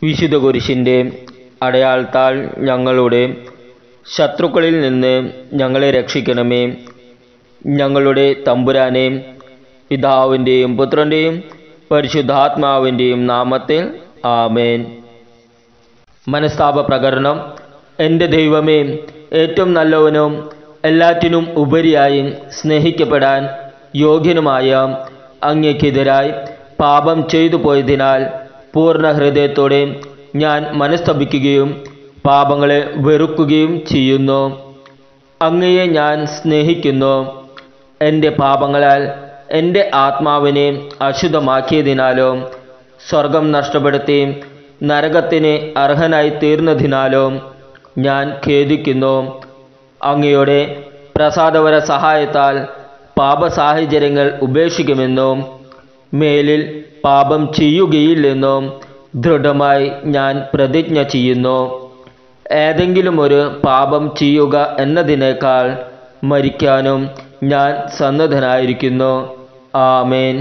വിശുദ്ധ കുരിശിൻ്റെ അടയാളത്താൽ ഞങ്ങളുടെ ശത്രുക്കളിൽ നിന്ന് ഞങ്ങളെ രക്ഷിക്കണമേ ഞങ്ങളുടെ തമ്പുരാനെ പിതാവിൻ്റെയും പുത്രൻ്റെയും പരിശുദ്ധാത്മാവിൻ്റെയും നാമത്തിൽ ആമേൻ മനസ്താപ പ്രകരണം എൻ്റെ ദൈവമേ ഏറ്റവും നല്ലവനും എല്ലാറ്റിനും ഉപരിയായി സ്നേഹിക്കപ്പെടാൻ യോഗ്യനുമായ അങ്ങയ്ക്കെതിരായി പാപം ചെയ്തു പോയതിനാൽ പൂർണ്ണ ഹൃദയത്തോടെ ഞാൻ മനസ്തപിക്കുകയും പാപങ്ങളെ വെറുക്കുകയും ചെയ്യുന്നു അങ്ങയെ ഞാൻ സ്നേഹിക്കുന്നു എൻ്റെ പാപങ്ങളാൽ എൻ്റെ ആത്മാവിനെ അശുദ്ധമാക്കിയതിനാലോ സ്വർഗം നഷ്ടപ്പെടുത്തി നരകത്തിന് അർഹനായി തീർന്നതിനാലോ ഞാൻ ഖേദിക്കുന്നു അങ്ങയുടെ പ്രസാദപര സഹായത്താൽ പാപസാഹചര്യങ്ങൾ ഉപേക്ഷിക്കുമെന്നും മേലിൽ പാപം ചെയ്യുകയില്ലെന്നും ദൃഢമായി ഞാൻ പ്രതിജ്ഞ ചെയ്യുന്നു ഏതെങ്കിലും ഒരു പാപം ചെയ്യുക എന്നതിനേക്കാൾ മരിക്കാനും ഞാൻ സന്നദ്ധനായിരിക്കുന്നു ആമേൻ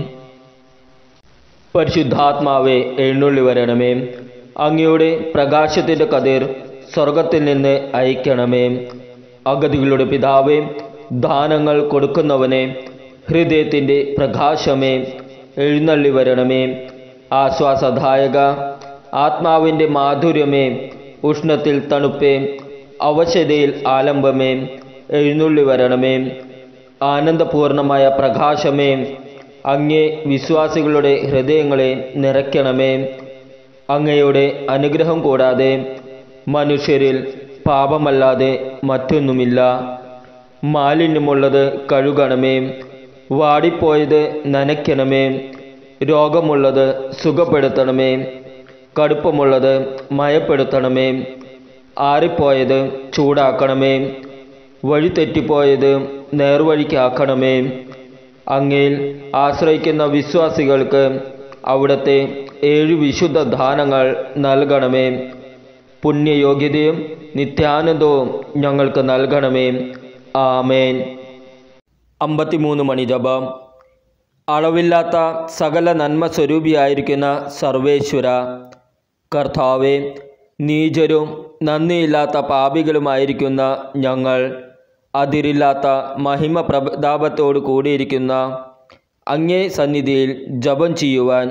പരിശുദ്ധാത്മാവെ എഴുന്നള്ളി വരണമേ അങ്ങയുടെ പ്രകാശത്തിൻ്റെ കതിർ സ്വർഗത്തിൽ നിന്ന് അയക്കണമേ അഗതികളുടെ പിതാവേ ദാനങ്ങൾ കൊടുക്കുന്നവനെ ഹൃദയത്തിൻ്റെ പ്രകാശമേ എഴുന്നള്ളി വരണമേ ആശ്വാസദായക ആത്മാവിൻ്റെ മാധുര്യമേ ഉഷ്ണത്തിൽ തണുപ്പേ അവശതയിൽ ആലംബമേ എഴുന്നള്ളി വരണമേ ആനന്ദപൂർണമായ പ്രകാശമേ അങ്ങേ വിശ്വാസികളുടെ ഹൃദയങ്ങളെ നിറയ്ക്കണമേ അങ്ങയുടെ അനുഗ്രഹം കൂടാതെ മനുഷ്യരിൽ പാപമല്ലാതെ മറ്റൊന്നുമില്ല മാലിന്യമുള്ളത് കഴുകണമേ വാടിപ്പോയത് നനയ്ക്കണമേ രോഗമുള്ളത് സുഖപ്പെടുത്തണമേ കടുപ്പമുള്ളത് മയപ്പെടുത്തണമേ ആറിപ്പോയത് ചൂടാക്കണമേ വഴിതെറ്റിപ്പോയത് നേർവഴിക്കാക്കണമേ അങ്ങയിൽ ആശ്രയിക്കുന്ന വിശ്വാസികൾക്ക് അവിടുത്തെ ഏഴ് വിശുദ്ധ ദാനങ്ങൾ നൽകണമേ പുണ്യയോഗ്യതയും നിത്യാനന്ദവും ഞങ്ങൾക്ക് നൽകണമേ ആമേൻ അമ്പത്തിമൂന്ന് മണി ജപം അളവില്ലാത്ത സകല നന്മ സ്വരൂപിയായിരിക്കുന്ന സർവേശ്വര കർത്താവെ നീചരും നന്ദിയില്ലാത്ത പാപികളുമായിരിക്കുന്ന ഞങ്ങൾ അതിരില്ലാത്ത മഹിമ പ്രതാപത്തോടു കൂടിയിരിക്കുന്ന അങ്ങേ സന്നിധിയിൽ ജപം ചെയ്യുവാൻ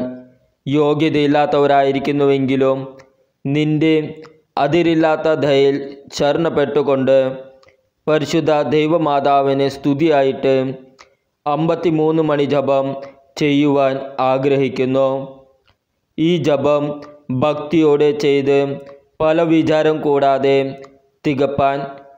യോഗ്യതയില്ലാത്തവരായിരിക്കുന്നുവെങ്കിലും നിന്റെ അതിരില്ലാത്ത ദയയിൽ ശരണപ്പെട്ടുകൊണ്ട് പരിശുദ്ധ ദൈവമാതാവിന് സ്തുതിയായിട്ട് അമ്പത്തിമൂന്ന് മണി ജപം ചെയ്യുവാൻ ആഗ്രഹിക്കുന്നു ഈ ജപം ഭക്തിയോടെ ചെയ്ത് പല വിചാരം കൂടാതെ തികപ്പാൻ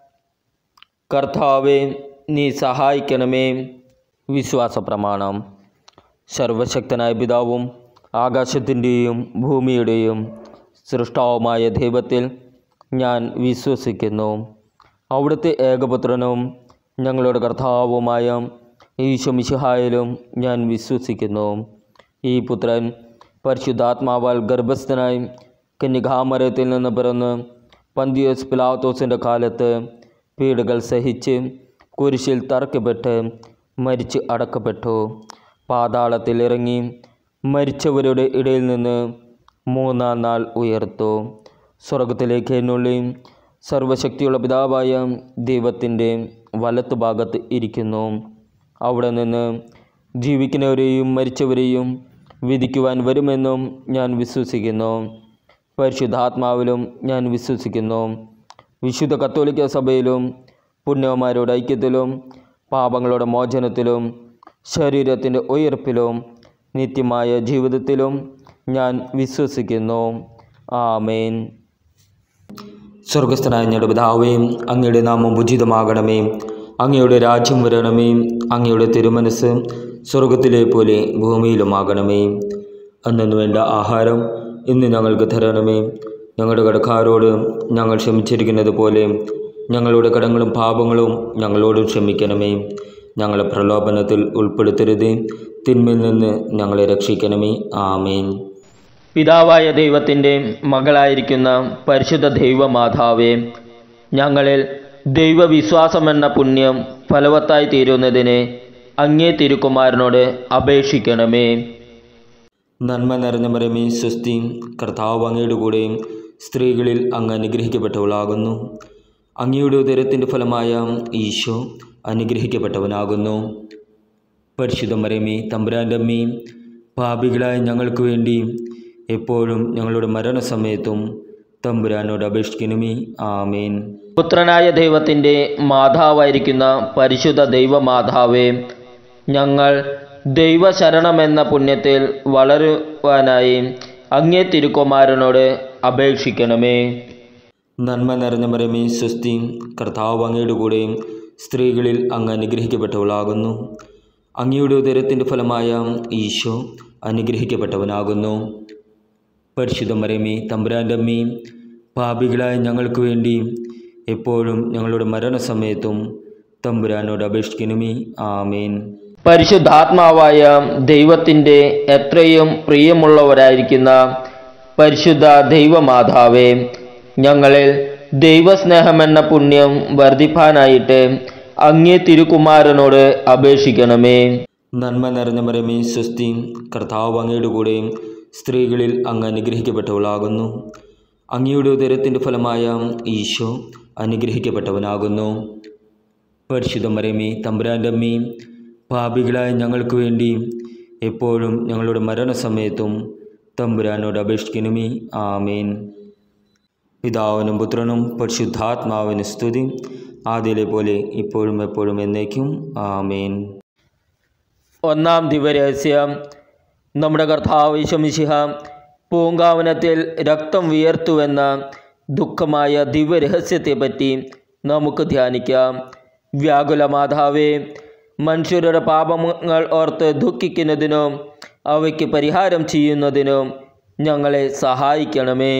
കർത്താവെ നീ സഹായിക്കണമേ വിശ്വാസ പ്രമാണം സർവശക്തനായ പിതാവും ആകാശത്തിൻ്റെയും ഭൂമിയുടെയും സൃഷ്ടാവുമായ ദൈവത്തിൽ ഞാൻ വിശ്വസിക്കുന്നു അവിടുത്തെ ഏകപുത്രനും ഞങ്ങളുടെ കർത്താവുമായ ഈശോമിശിഹായിലും ഞാൻ വിശ്വസിക്കുന്നു ഈ പുത്രൻ പരിശുദ്ധാത്മാവാൽ ഗർഭസ്ഥനായി കന്യകാമരത്തിൽ നിന്ന് പിറന്ന് പന്തിയോസ് പിലാത്തോസിൻ്റെ കാലത്ത് പീഡകൾ സഹിച്ച് കുരിശിൽ തറക്കപ്പെട്ട് മരിച്ച് അടക്കപ്പെട്ടു പാതാളത്തിൽ ഇറങ്ങി മരിച്ചവരുടെ ഇടയിൽ നിന്ന് മൂന്നാം നാൾ ഉയർത്തു സ്വർഗത്തിലേക്ക് എന്നുള്ളി സർവശക്തിയുള്ള പിതാവായ ദൈവത്തിൻ്റെ വലത്തുഭാഗത്ത് ഇരിക്കുന്നു അവിടെ നിന്ന് ജീവിക്കുന്നവരെയും മരിച്ചവരെയും വിധിക്കുവാൻ വരുമെന്നും ഞാൻ വിശ്വസിക്കുന്നു പരിശുദ്ധാത്മാവിലും ഞാൻ വിശ്വസിക്കുന്നു വിശുദ്ധ കത്തോലിക്ക സഭയിലും പുണ്യവന്മാരുടെ ഐക്യത്തിലും പാപങ്ങളുടെ മോചനത്തിലും ശരീരത്തിൻ്റെ ഉയർപ്പിലും നിത്യമായ ജീവിതത്തിലും ഞാൻ വിശ്വസിക്കുന്നു ആമേൻ സ്വർഗസ്ഥനായ ഞങ്ങളുടെ പിതാവേ അങ്ങയുടെ നാമം ഉചിതമാകണമേ അങ്ങയുടെ രാജ്യം വരണമേ അങ്ങയുടെ തിരുമനസ് സ്വർഗത്തിലെ പോലെ ഭൂമിയിലുമാകണമേ അന്നു വേണ്ട ആഹാരം ഇന്ന് ഞങ്ങൾക്ക് തരണമേ ഞങ്ങളുടെ കടക്കാരോട് ഞങ്ങൾ ക്ഷമിച്ചിരിക്കുന്നത് പോലെ ഞങ്ങളുടെ കടങ്ങളും പാപങ്ങളും ഞങ്ങളോടും ക്ഷമിക്കണമേ ഞങ്ങളെ പ്രലോഭനത്തിൽ ഉൾപ്പെടുത്തരുതേ തിന്മയിൽ നിന്ന് ഞങ്ങളെ രക്ഷിക്കണമേ ആമേൻ പിതാവായ ദൈവത്തിൻ്റെ മകളായിരിക്കുന്ന പരിശുദ്ധ ദൈവമാതാവേ ഞങ്ങളിൽ ദൈവവിശ്വാസമെന്ന പുണ്യം ഫലവത്തായി തീരുന്നതിന് അങ്ങേ തിരുക്കുമാരനോട് അപേക്ഷിക്കണമേ നന്മ നിറഞ്ഞ മരമേ സ്വസ്തി കർത്താവ് അങ്ങയുടെ കൂടെ സ്ത്രീകളിൽ അങ്ങ് അനുഗ്രഹിക്കപ്പെട്ടവളാകുന്നു അങ്ങയുടെ ഉദരത്തിൻ്റെ ഫലമായ ഈശോ അനുഗ്രഹിക്കപ്പെട്ടവനാകുന്നു പരിശുദ്ധ മരമേ തമ്പുരാൻ്റെ അമ്മേ പാപികളായ ഞങ്ങൾക്ക് വേണ്ടി എപ്പോഴും ഞങ്ങളുടെ മരണസമയത്തും തമ്പുരാനോട് അപേക്ഷിക്കണമേ ആമേൻ പുത്രനായ ദൈവത്തിൻ്റെ മാതാവായിരിക്കുന്ന പരിശുദ്ധ ദൈവമാതാവേ ഞങ്ങൾ ദൈവശരണമെന്ന പുണ്യത്തിൽ വളരുവാനായി അങ്ങേ തിരുക്കുമാരനോട് അപേക്ഷിക്കണമേ നന്മ നിറഞ്ഞ മരമേ സ്വസ്തി കർത്താവ് അങ്ങയുടെ കൂടെ സ്ത്രീകളിൽ അങ്ങ് അനുഗ്രഹിക്കപ്പെട്ടവളാകുന്നു അങ്ങയുടെ ഉദരത്തിൻ്റെ ഫലമായ ഈശോ അനുഗ്രഹിക്കപ്പെട്ടവനാകുന്നു പരിശുദ്ധ മരമേ തമ്പുരാൻ്റെ അമ്മേ പാപികളായ ഞങ്ങൾക്ക് വേണ്ടി എപ്പോഴും ഞങ്ങളുടെ മരണസമയത്തും തമ്പുരാനോട് അപേക്ഷിക്കണമേ ആമേൻ പരിശുദ്ധാത്മാവായ ദൈവത്തിൻ്റെ എത്രയും പ്രിയമുള്ളവരായിരിക്കുന്ന പരിശുദ്ധ ദൈവമാതാവേ ഞങ്ങളിൽ ദൈവസ്നേഹമെന്ന പുണ്യം വർദ്ധിപ്പാനായിട്ട് അങ്ങേ തിരുക്കുമാരനോട് അപേക്ഷിക്കണമേ നന്മ നിറഞ്ഞ മരമേ സ്വസ്തി കർത്താവ് അങ്ങയുടെ കൂടെ സ്ത്രീകളിൽ അങ്ങ് അനുഗ്രഹിക്കപ്പെട്ടവളാകുന്നു അങ്ങയുടെ ഉദരത്തിൻ്റെ ഫലമായ ഈശോ അനുഗ്രഹിക്കപ്പെട്ടവനാകുന്നു പരിശുദ്ധ മരമേ തമ്പുരാൻ്റെ അമ്മേ പാപികളായ ഞങ്ങൾക്ക് വേണ്ടി എപ്പോഴും ഞങ്ങളുടെ മരണസമയത്തും തമ്പുരാനോട് അപേക്ഷിക്കണമേ ആമേൻ പിതാവിനും പുത്രനും പരിശുദ്ധാത്മാവിന് സ്തുതി ആദ്യയിലെ പോലെ ഇപ്പോഴും എപ്പോഴും എന്നേക്കും ആമേൻ ഒന്നാം ദിവരഹസ്യം നമ്മുടെ കർത്താവ് ഈശോമിശിഹ പൂങ്കാവനത്തിൽ രക്തം വിയർത്തുവെന്ന ദുഃഖമായ ദിവ്യരഹസ്യത്തെപ്പറ്റി നമുക്ക് ധ്യാനിക്കാം വ്യാകുല മാതാവേ മനുഷ്യരുടെ പാപങ്ങൾ ഓർത്ത് ദുഃഖിക്കുന്നതിനും അവയ്ക്ക് പരിഹാരം ചെയ്യുന്നതിനും ഞങ്ങളെ സഹായിക്കണമേ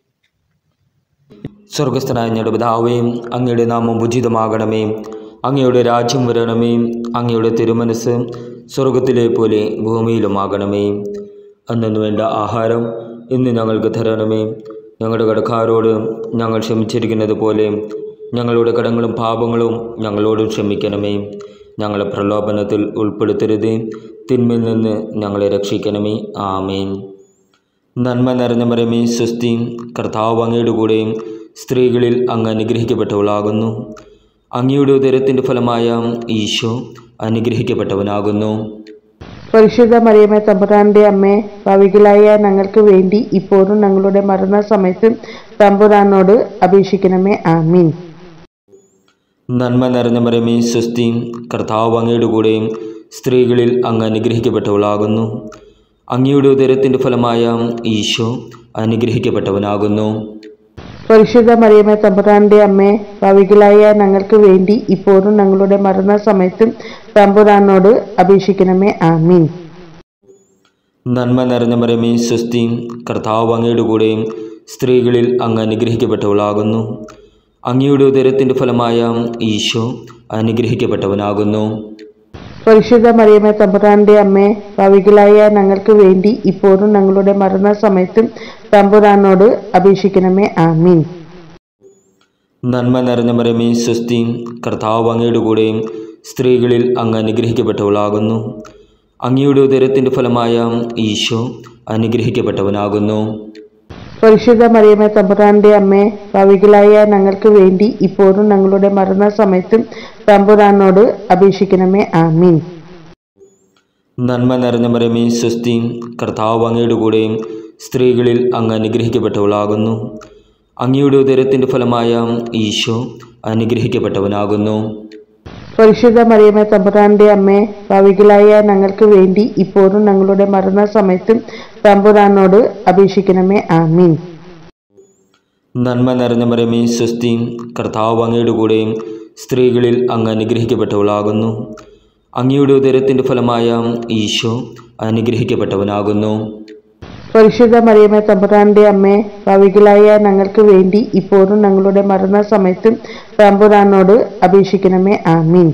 സ്വർഗസ്ഥനായ ഞങ്ങളുടെ പിതാവേ അങ്ങയുടെ നാമം ഉചിതമാകണമേ അങ്ങയുടെ രാജ്യം വരണമേ അങ്ങയുടെ തിരുമനസ് സ്വർഗത്തിലെ പോലെ ഭൂമിയിലുമാകണമേ അന്നു വേണ്ട ആഹാരം ഇന്ന് ഞങ്ങൾക്ക് തരണമേ ഞങ്ങളുടെ കടക്കാരോട് ഞങ്ങൾ ക്ഷമിച്ചിരിക്കുന്നത് പോലെ ഞങ്ങളുടെ കടങ്ങളും പാപങ്ങളും ഞങ്ങളോടും ക്ഷമിക്കണമേ ഞങ്ങളെ പ്രലോഭനത്തിൽ ഉൾപ്പെടുത്തരുതേ തിന്മയിൽ നിന്ന് ഞങ്ങളെ രക്ഷിക്കണമേ ആമേൻ നന്മ നിറഞ്ഞ മരമേ സ്വസ്തി കർത്താവ് അങ്ങയുടെ കൂടെ സ്ത്രീകളിൽ അങ്ങ് അനുഗ്രഹിക്കപ്പെട്ടവളാകുന്നു അങ്ങയുടെ ഉദരത്തിൻ്റെ ഫലമായ ഈശോ അനുഗ്രഹിക്കപ്പെട്ടവനാകുന്നു പരിശുദ്ധ മറിയമ്മ തമ്പുരാന്റെ അമ്മേ ഭാവികളായ ഞങ്ങൾക്ക് വേണ്ടി ഇപ്പോഴും ഞങ്ങളുടെ മരണസമയത്തും തമ്പുരാനോട് അപേക്ഷിക്കണമേ ആമീൻ നന്മ നിറഞ്ഞ മരമേ സ്വസ്തി കർത്താവ് അങ്ങയുടെ കൂടെ സ്ത്രീകളിൽ അങ്ങ് അനുഗ്രഹിക്കപ്പെട്ടവളാകുന്നു അങ്ങയുടെ ഉദരത്തിൻ്റെ ഫലമായ ഈശോ അനുഗ്രഹിക്കപ്പെട്ടവനാകുന്നു പരിശുദ്ധ മറിയമ്മ തമ്പുരാന്റെ അമ്മേ ഭാവികളായ ഞങ്ങൾക്ക് വേണ്ടി ഇപ്പോഴും ഞങ്ങളുടെ മരണസമയത്തും തമ്പുരാനോട് അപേക്ഷിക്കണമേ ആമീൻ നന്മ നിറഞ്ഞ മരമേ സ്വസ്തി കർത്താവ് അങ്ങയുടെ കൂടെ സ്ത്രീകളിൽ അങ്ങ് അനുഗ്രഹിക്കപ്പെട്ടവളാകുന്നു അങ്ങയുടെ ഉദരത്തിൻ്റെ ഫലമായ ഈശോ അനുഗ്രഹിക്കപ്പെട്ടവനാകുന്നു പരിശുദ്ധ മറിയമ്മ തമ്പുരാന്റെ അമ്മേ ഭാവികളായ ഞങ്ങൾക്ക് വേണ്ടി ഇപ്പോഴും ഞങ്ങളുടെ മരണസമയത്തും തമ്പുരാനോട് അപേക്ഷിക്കണമേ ആമീൻ നന്മ നിറഞ്ഞ മരമേ സ്വസ്തി കർത്താവ് അങ്ങയുടെ കൂടെ സ്ത്രീകളിൽ അങ്ങ് അനുഗ്രഹിക്കപ്പെട്ടവളാകുന്നു അങ്ങയുടെ ഉദരത്തിൻ്റെ ഫലമായ ഈശോ അനുഗ്രഹിക്കപ്പെട്ടവനാകുന്നു പരിശുദ്ധ മറിയമ്മ തമ്പുരാന്റെ അമ്മേ ഭാവികളായ ഞങ്ങൾക്ക് വേണ്ടി ഇപ്പോഴും ഞങ്ങളുടെ മരണസമയത്തും തമ്പുരാനോട് അപേക്ഷിക്കണമേ ആമീൻ നന്മ നിറഞ്ഞ മരമേ സ്വസ്തി കർത്താവ് അങ്ങയുടെ കൂടെ സ്ത്രീകളിൽ അങ്ങ് അനുഗ്രഹിക്കപ്പെട്ടവളാകുന്നു അങ്ങയുടെ ഉദരത്തിൻ്റെ ഫലമായ ഈശോ അനുഗ്രഹിക്കപ്പെട്ടവനാകുന്നു പരിശുദ്ധ മറിയമ്മ തമ്പുരാന്റെ അമ്മേ ഭാവികളായ ഞങ്ങൾക്ക് വേണ്ടി ഇപ്പോഴും ഞങ്ങളുടെ മരണസമയത്തും തമ്പുരാനോട് അപേക്ഷിക്കണമേ ആമീൻ നന്മ നിറഞ്ഞ മരമേ സ്വസ്തി കർത്താവ് അങ്ങയുടെ കൂടെ സ്ത്രീകളിൽ അങ്ങ് അനുഗ്രഹിക്കപ്പെട്ടവളാകുന്നു അങ്ങയുടെ ഉദരത്തിൻ്റെ ഫലമായ ഈശോ അനുഗ്രഹിക്കപ്പെട്ടവനാകുന്നു പരിശുദ്ധ മറിയമ്മ തമ്പുരാന്റെ അമ്മേ ഭാവികളായ ഞങ്ങൾക്ക് വേണ്ടി ഇപ്പോഴും ഞങ്ങളുടെ മരണസമയത്തും തമ്പുരാനോട് അപേക്ഷിക്കണമേ ആമീൻ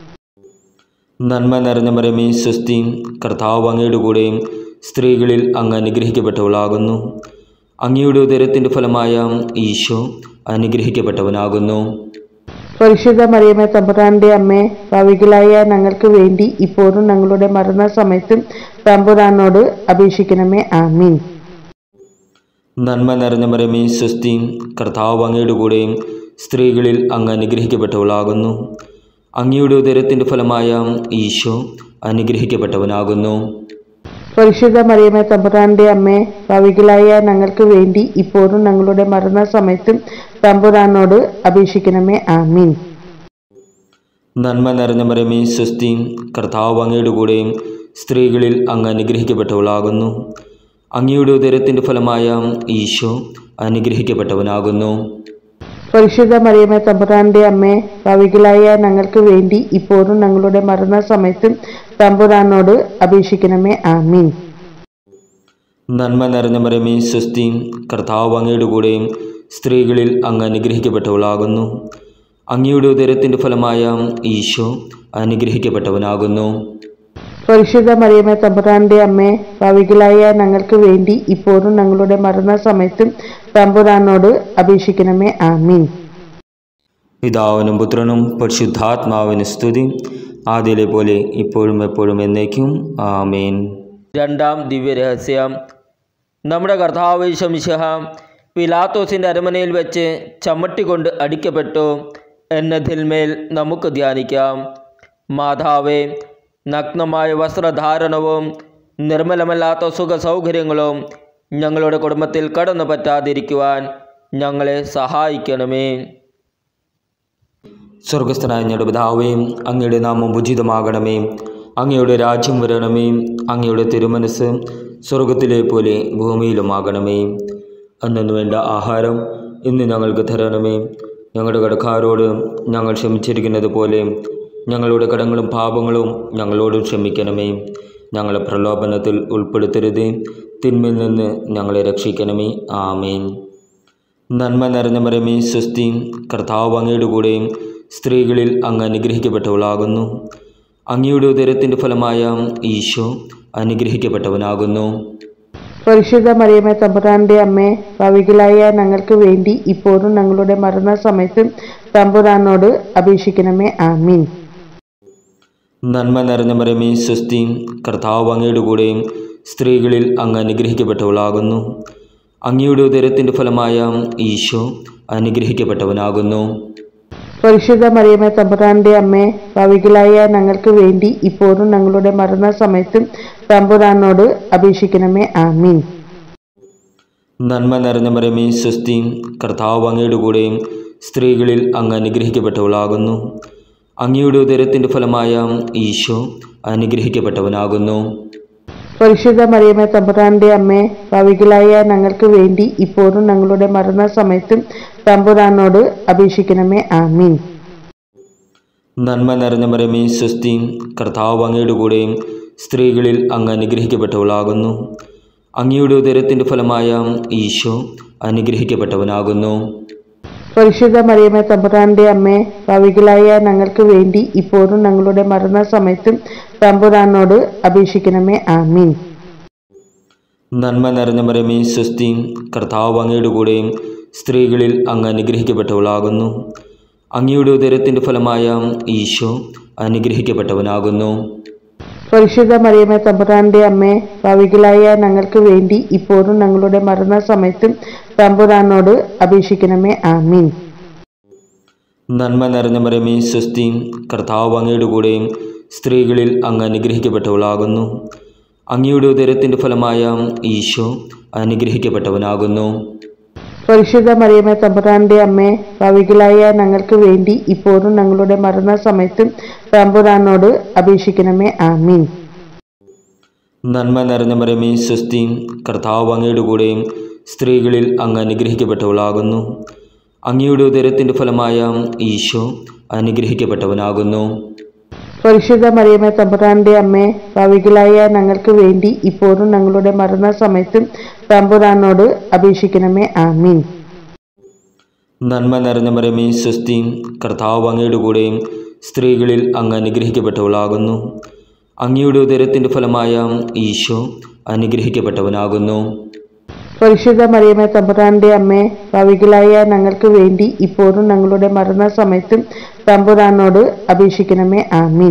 നന്മ നിറഞ്ഞ മരമേ സ്വസ്തി കർത്താവ് അങ്ങയുടെ കൂടെ സ്ത്രീകളിൽ അങ്ങ് അനുഗ്രഹിക്കപ്പെട്ടവളാകുന്നു അങ്ങയുടെ ഉദരത്തിൻ്റെ ഫലമായ ഈശോ അനുഗ്രഹിക്കപ്പെട്ടവനാകുന്നു പരിശുദ്ധ മറിയമേ തമ്പുരാന്റെ അമ്മേ ഭാവികളായ ഞങ്ങൾക്ക് വേണ്ടി ഇപ്പോഴും ഞങ്ങളുടെ മരണസമയത്തും തമ്പുരാനോട് അപേക്ഷിക്കണമേ ആമീൻ നന്മ നിറഞ്ഞ മരമേ സ്വസ്തി കർത്താവ് അങ്ങയുടെ കൂടെയും സ്ത്രീകളിൽ അങ്ങ് അനുഗ്രഹിക്കപ്പെട്ടവളാകുന്നു അങ്ങയുടെ ഉദരത്തിൻ്റെ ഫലമായ ഈശോ അനുഗ്രഹിക്കപ്പെട്ടവനാകുന്നു പരിശുദ്ധ മറിയമേ തമ്പുരാന്റെ അമ്മേ ഭാവികളായ ഞങ്ങൾക്ക് വേണ്ടി ഇപ്പോഴും ഞങ്ങളുടെ മരണസമയത്തും തമ്പുരാനോട് അപേക്ഷിക്കണമേ ആമീൻ നന്മ നിറഞ്ഞ മരമേ സ്വസ്തി കർത്താവ് അങ്ങയുടെ കൂടെയും സ്ത്രീകളിൽ അങ്ങ് അനുഗ്രഹിക്കപ്പെട്ടവളാകുന്നു അങ്ങയുടെ ഉദരത്തിൻ്റെ ഫലമായ ഈശോ അനുഗ്രഹിക്കപ്പെട്ടവനാകുന്നു പരിശുദ്ധ മറിയമേ തമ്പുരാന്റെ അമ്മേ ഭാവികളായ ഞങ്ങൾക്ക് വേണ്ടി ഇപ്പോഴും ഞങ്ങളുടെ മരണസമയത്തും തമ്പുരാനോട് അപേക്ഷിക്കണമേ ആമീൻ നന്മ നിറഞ്ഞ മരമേ സ്വസ്തി കർത്താവ് അങ്ങയുടെ കൂടെയും സ്ത്രീകളിൽ അങ്ങ് അനുഗ്രഹിക്കപ്പെട്ടവളാകുന്നു അങ്ങയുടെ ഉദരത്തിൻ്റെ ഫലമായ ഈശോ അനുഗ്രഹിക്കപ്പെട്ടവനാകുന്നു പരിശുദ്ധ മറിയമേ തമ്പുരാന്റെ അമ്മേ ഭാവികളായ ഞങ്ങൾക്ക് വേണ്ടി ഇപ്പോഴും ഞങ്ങളുടെ മരണസമയത്തും തമ്പുരാനോട് അപേക്ഷിക്കണമേ ആമീൻ പിതാവിനും പുത്രനും പരിശുദ്ധാത്മാവിന് സ്തുതി ആദ്യയിലെ പോലെ ഇപ്പോഴും എപ്പോഴും എന്നേക്കും ആമേൻ രണ്ടാം ദിവ്യരഹസ്യം നമ്മുടെ കർത്താവ് ശംശഹ പിലാത്തോസിൻ്റെ അരമനയിൽ വെച്ച് ചമ്മട്ടി കൊണ്ട് അടിക്കപ്പെട്ടു എന്നതിന്മേൽ നമുക്ക് ധ്യാനിക്കാം മാതാവേ നഗ്നമായ വസ്ത്രധാരണവും നിർമ്മലമല്ലാത്ത സുഖ സൗകര്യങ്ങളും ഞങ്ങളുടെ കുടുംബത്തിൽ കടന്നു പറ്റാതിരിക്കുവാൻ ഞങ്ങളെ സഹായിക്കണമേ സ്വർഗസ്ഥനായ ഞങ്ങളുടെ പിതാവേ അങ്ങയുടെ നാമം ഉചിതമാകണമേ അങ്ങയുടെ രാജ്യം വരണമേ അങ്ങയുടെ തിരുമനസ് സ്വർഗത്തിലെ പോലെ ഭൂമിയിലുമാകണമേ അന്നു വേണ്ട ആഹാരം ഇന്ന് ഞങ്ങൾക്ക് തരണമേ ഞങ്ങളുടെ കടക്കാരോട് ഞങ്ങൾ ക്ഷമിച്ചിരിക്കുന്നത് പോലെ ഞങ്ങളുടെ കടങ്ങളും പാപങ്ങളും ഞങ്ങളോട് ക്ഷമിക്കണമേ ഞങ്ങളെ പ്രലോഭനത്തിൽ ഉൾപ്പെടുത്തരുതേ തിന്മയിൽ നിന്ന് ഞങ്ങളെ രക്ഷിക്കണമേ ആമേൻ നന്മ നിറഞ്ഞ മരമേ സ്വസ്തി കർത്താവ് അങ്ങയുടെ കൂടെയും സ്ത്രീകളിൽ അങ്ങ് അനുഗ്രഹിക്കപ്പെട്ടവളാകുന്നു അങ്ങയുടെ ഉദരത്തിൻ്റെ ഫലമായ ഈശോ അനുഗ്രഹിക്കപ്പെട്ടവനാകുന്നു പരിശുദ്ധ മറിയമേ തമ്പുരാന്റെ അമ്മേ ഭാവികളായ ഞങ്ങൾക്ക് വേണ്ടി ഇപ്പോഴും ഞങ്ങളുടെ മരണസമയത്തും തമ്പുരാനോട് അപേക്ഷിക്കണമേ ആമീൻ നന്മ നിറഞ്ഞ മരമേ സ്വസ്തി കർത്താവ് അങ്ങയുടെ കൂടെയും സ്ത്രീകളിൽ അങ്ങ് അനുഗ്രഹിക്കപ്പെട്ടവളാകുന്നു അങ്ങയുടെ ഉദരത്തിൻ്റെ ഫലമായ ഈശോ അനുഗ്രഹിക്കപ്പെട്ടവനാകുന്നു പരിശുദ്ധ മറിയമേ തമ്പുരാന്റെ അമ്മേ ഭാവികളായ ഞങ്ങൾക്ക് വേണ്ടി ഇപ്പോഴും ഞങ്ങളുടെ മരണസമയത്തും തമ്പുരാനോട് അപേക്ഷിക്കണമേ ആമീൻ നന്മ നിറഞ്ഞ മരമേ സ്വസ്തി കർത്താവ് അങ്ങയുടെ കൂടെയും സ്ത്രീകളിൽ അങ്ങ് അനുഗ്രഹിക്കപ്പെട്ടവളാകുന്നു അങ്ങയുടെ ഉദരത്തിൻ്റെ ഫലമായ ഈശോ അനുഗ്രഹിക്കപ്പെട്ടവനാകുന്നു പരിശുദ്ധ മറിയമേ തമ്പുരാന്റെ അമ്മേ ഭാവികളായ ഞങ്ങൾക്ക് വേണ്ടി ഇപ്പോഴും ഞങ്ങളുടെ മരണസമയത്തും തമ്പുരാനോട് അപേക്ഷിക്കണമേ ആമീൻ നന്മ നിറഞ്ഞ മരമേ സ്വസ്തി കർത്താവ് അങ്ങയുടെ കൂടെയും സ്ത്രീകളിൽ അങ്ങ് അനുഗ്രഹിക്കപ്പെട്ടവളാകുന്നു അങ്ങയുടെ ഉദരത്തിൻ്റെ ഫലമായ ഈശോ അനുഗ്രഹിക്കപ്പെട്ടവനാകുന്നു പരിശുദ്ധ മറിയമേ തമ്പുരാന്റെ അമ്മേ ഭാവികളായ ഞങ്ങൾക്ക് വേണ്ടി ഇപ്പോഴും ഞങ്ങളുടെ മരണസമയത്തും തമ്പുരാനോട് അപേക്ഷിക്കണമേ ആമീൻ നന്മ നിറഞ്ഞ മരമേ സ്വസ്തി കർത്താവ് അങ്ങയുടെ കൂടെയും സ്ത്രീകളിൽ അങ്ങ് അനുഗ്രഹിക്കപ്പെട്ടവളാകുന്നു അങ്ങയുടെ ഉദരത്തിൻ്റെ ഫലമായ ഈശോ അനുഗ്രഹിക്കപ്പെട്ടവനാകുന്നു പരിശുദ്ധ മറിയമേ തമ്പുരാന്റെ അമ്മേ ഭാവികളായ ഞങ്ങൾക്ക് വേണ്ടി ഇപ്പോഴും ഞങ്ങളുടെ മരണസമയത്തും തമ്പുരാനോട് അപേക്ഷിക്കണമേ ആമീൻ നന്മ നിറഞ്ഞ മരമേ സ്വസ്തി കർത്താവ് അങ്ങയുടെ കൂടെയും സ്ത്രീകളിൽ അങ്ങ് അനുഗ്രഹിക്കപ്പെട്ടവളാകുന്നു അങ്ങയുടെ ഉദരത്തിൻ്റെ ഫലമായ ഈശോ അനുഗ്രഹിക്കപ്പെട്ടവനാകുന്നു പരിശുദ്ധ മറിയമേ തമ്പുരാന്റെ അമ്മേ ഭാവികളായ ഞങ്ങൾക്ക് വേണ്ടി ഇപ്പോഴും ഞങ്ങളുടെ മരണസമയത്തും തമ്പുരാനോട് അപേക്ഷിക്കണമേ ആമീൻ നന്മ നിറഞ്ഞ മരമേ സ്വസ്തി കർത്താവ് അങ്ങയുടെ കൂടെയും സ്ത്രീകളിൽ അങ്ങ് അനുഗ്രഹിക്കപ്പെട്ടവളാകുന്നു അങ്ങയുടെ ഉദരത്തിൻ്റെ ഫലമായ ഈശോ അനുഗ്രഹിക്കപ്പെട്ടവനാകുന്നു പരിശുദ്ധ മറിയമേ തമ്പുരാന്റെ അമ്മേ ഭാവികളായ ഞങ്ങൾക്ക് വേണ്ടി ഇപ്പോഴും ഞങ്ങളുടെ മരണസമയത്തും തമ്പുരാനോട് അപേക്ഷിക്കണമേ ആമീൻ നന്മ നിറഞ്ഞ മരമേ സ്വസ്തി കർത്താവ് അങ്ങയുടെ കൂടെയും സ്ത്രീകളിൽ അങ്ങ് അനുഗ്രഹിക്കപ്പെട്ടവളാകുന്നു അങ്ങയുടെ ഉദരത്തിൻ്റെ ഫലമായ ഈശോ അനുഗ്രഹിക്കപ്പെട്ടവനാകുന്നു പരിശുദ്ധ മറിയമേ തമ്പുരാന്റെ അമ്മേ ഭാവികളായ ഞങ്ങൾക്ക് വേണ്ടി ഇപ്പോഴും ഞങ്ങളുടെ മരണസമയത്തും തമ്പുരാനോട് അപേക്ഷിക്കണമേ ആമീൻ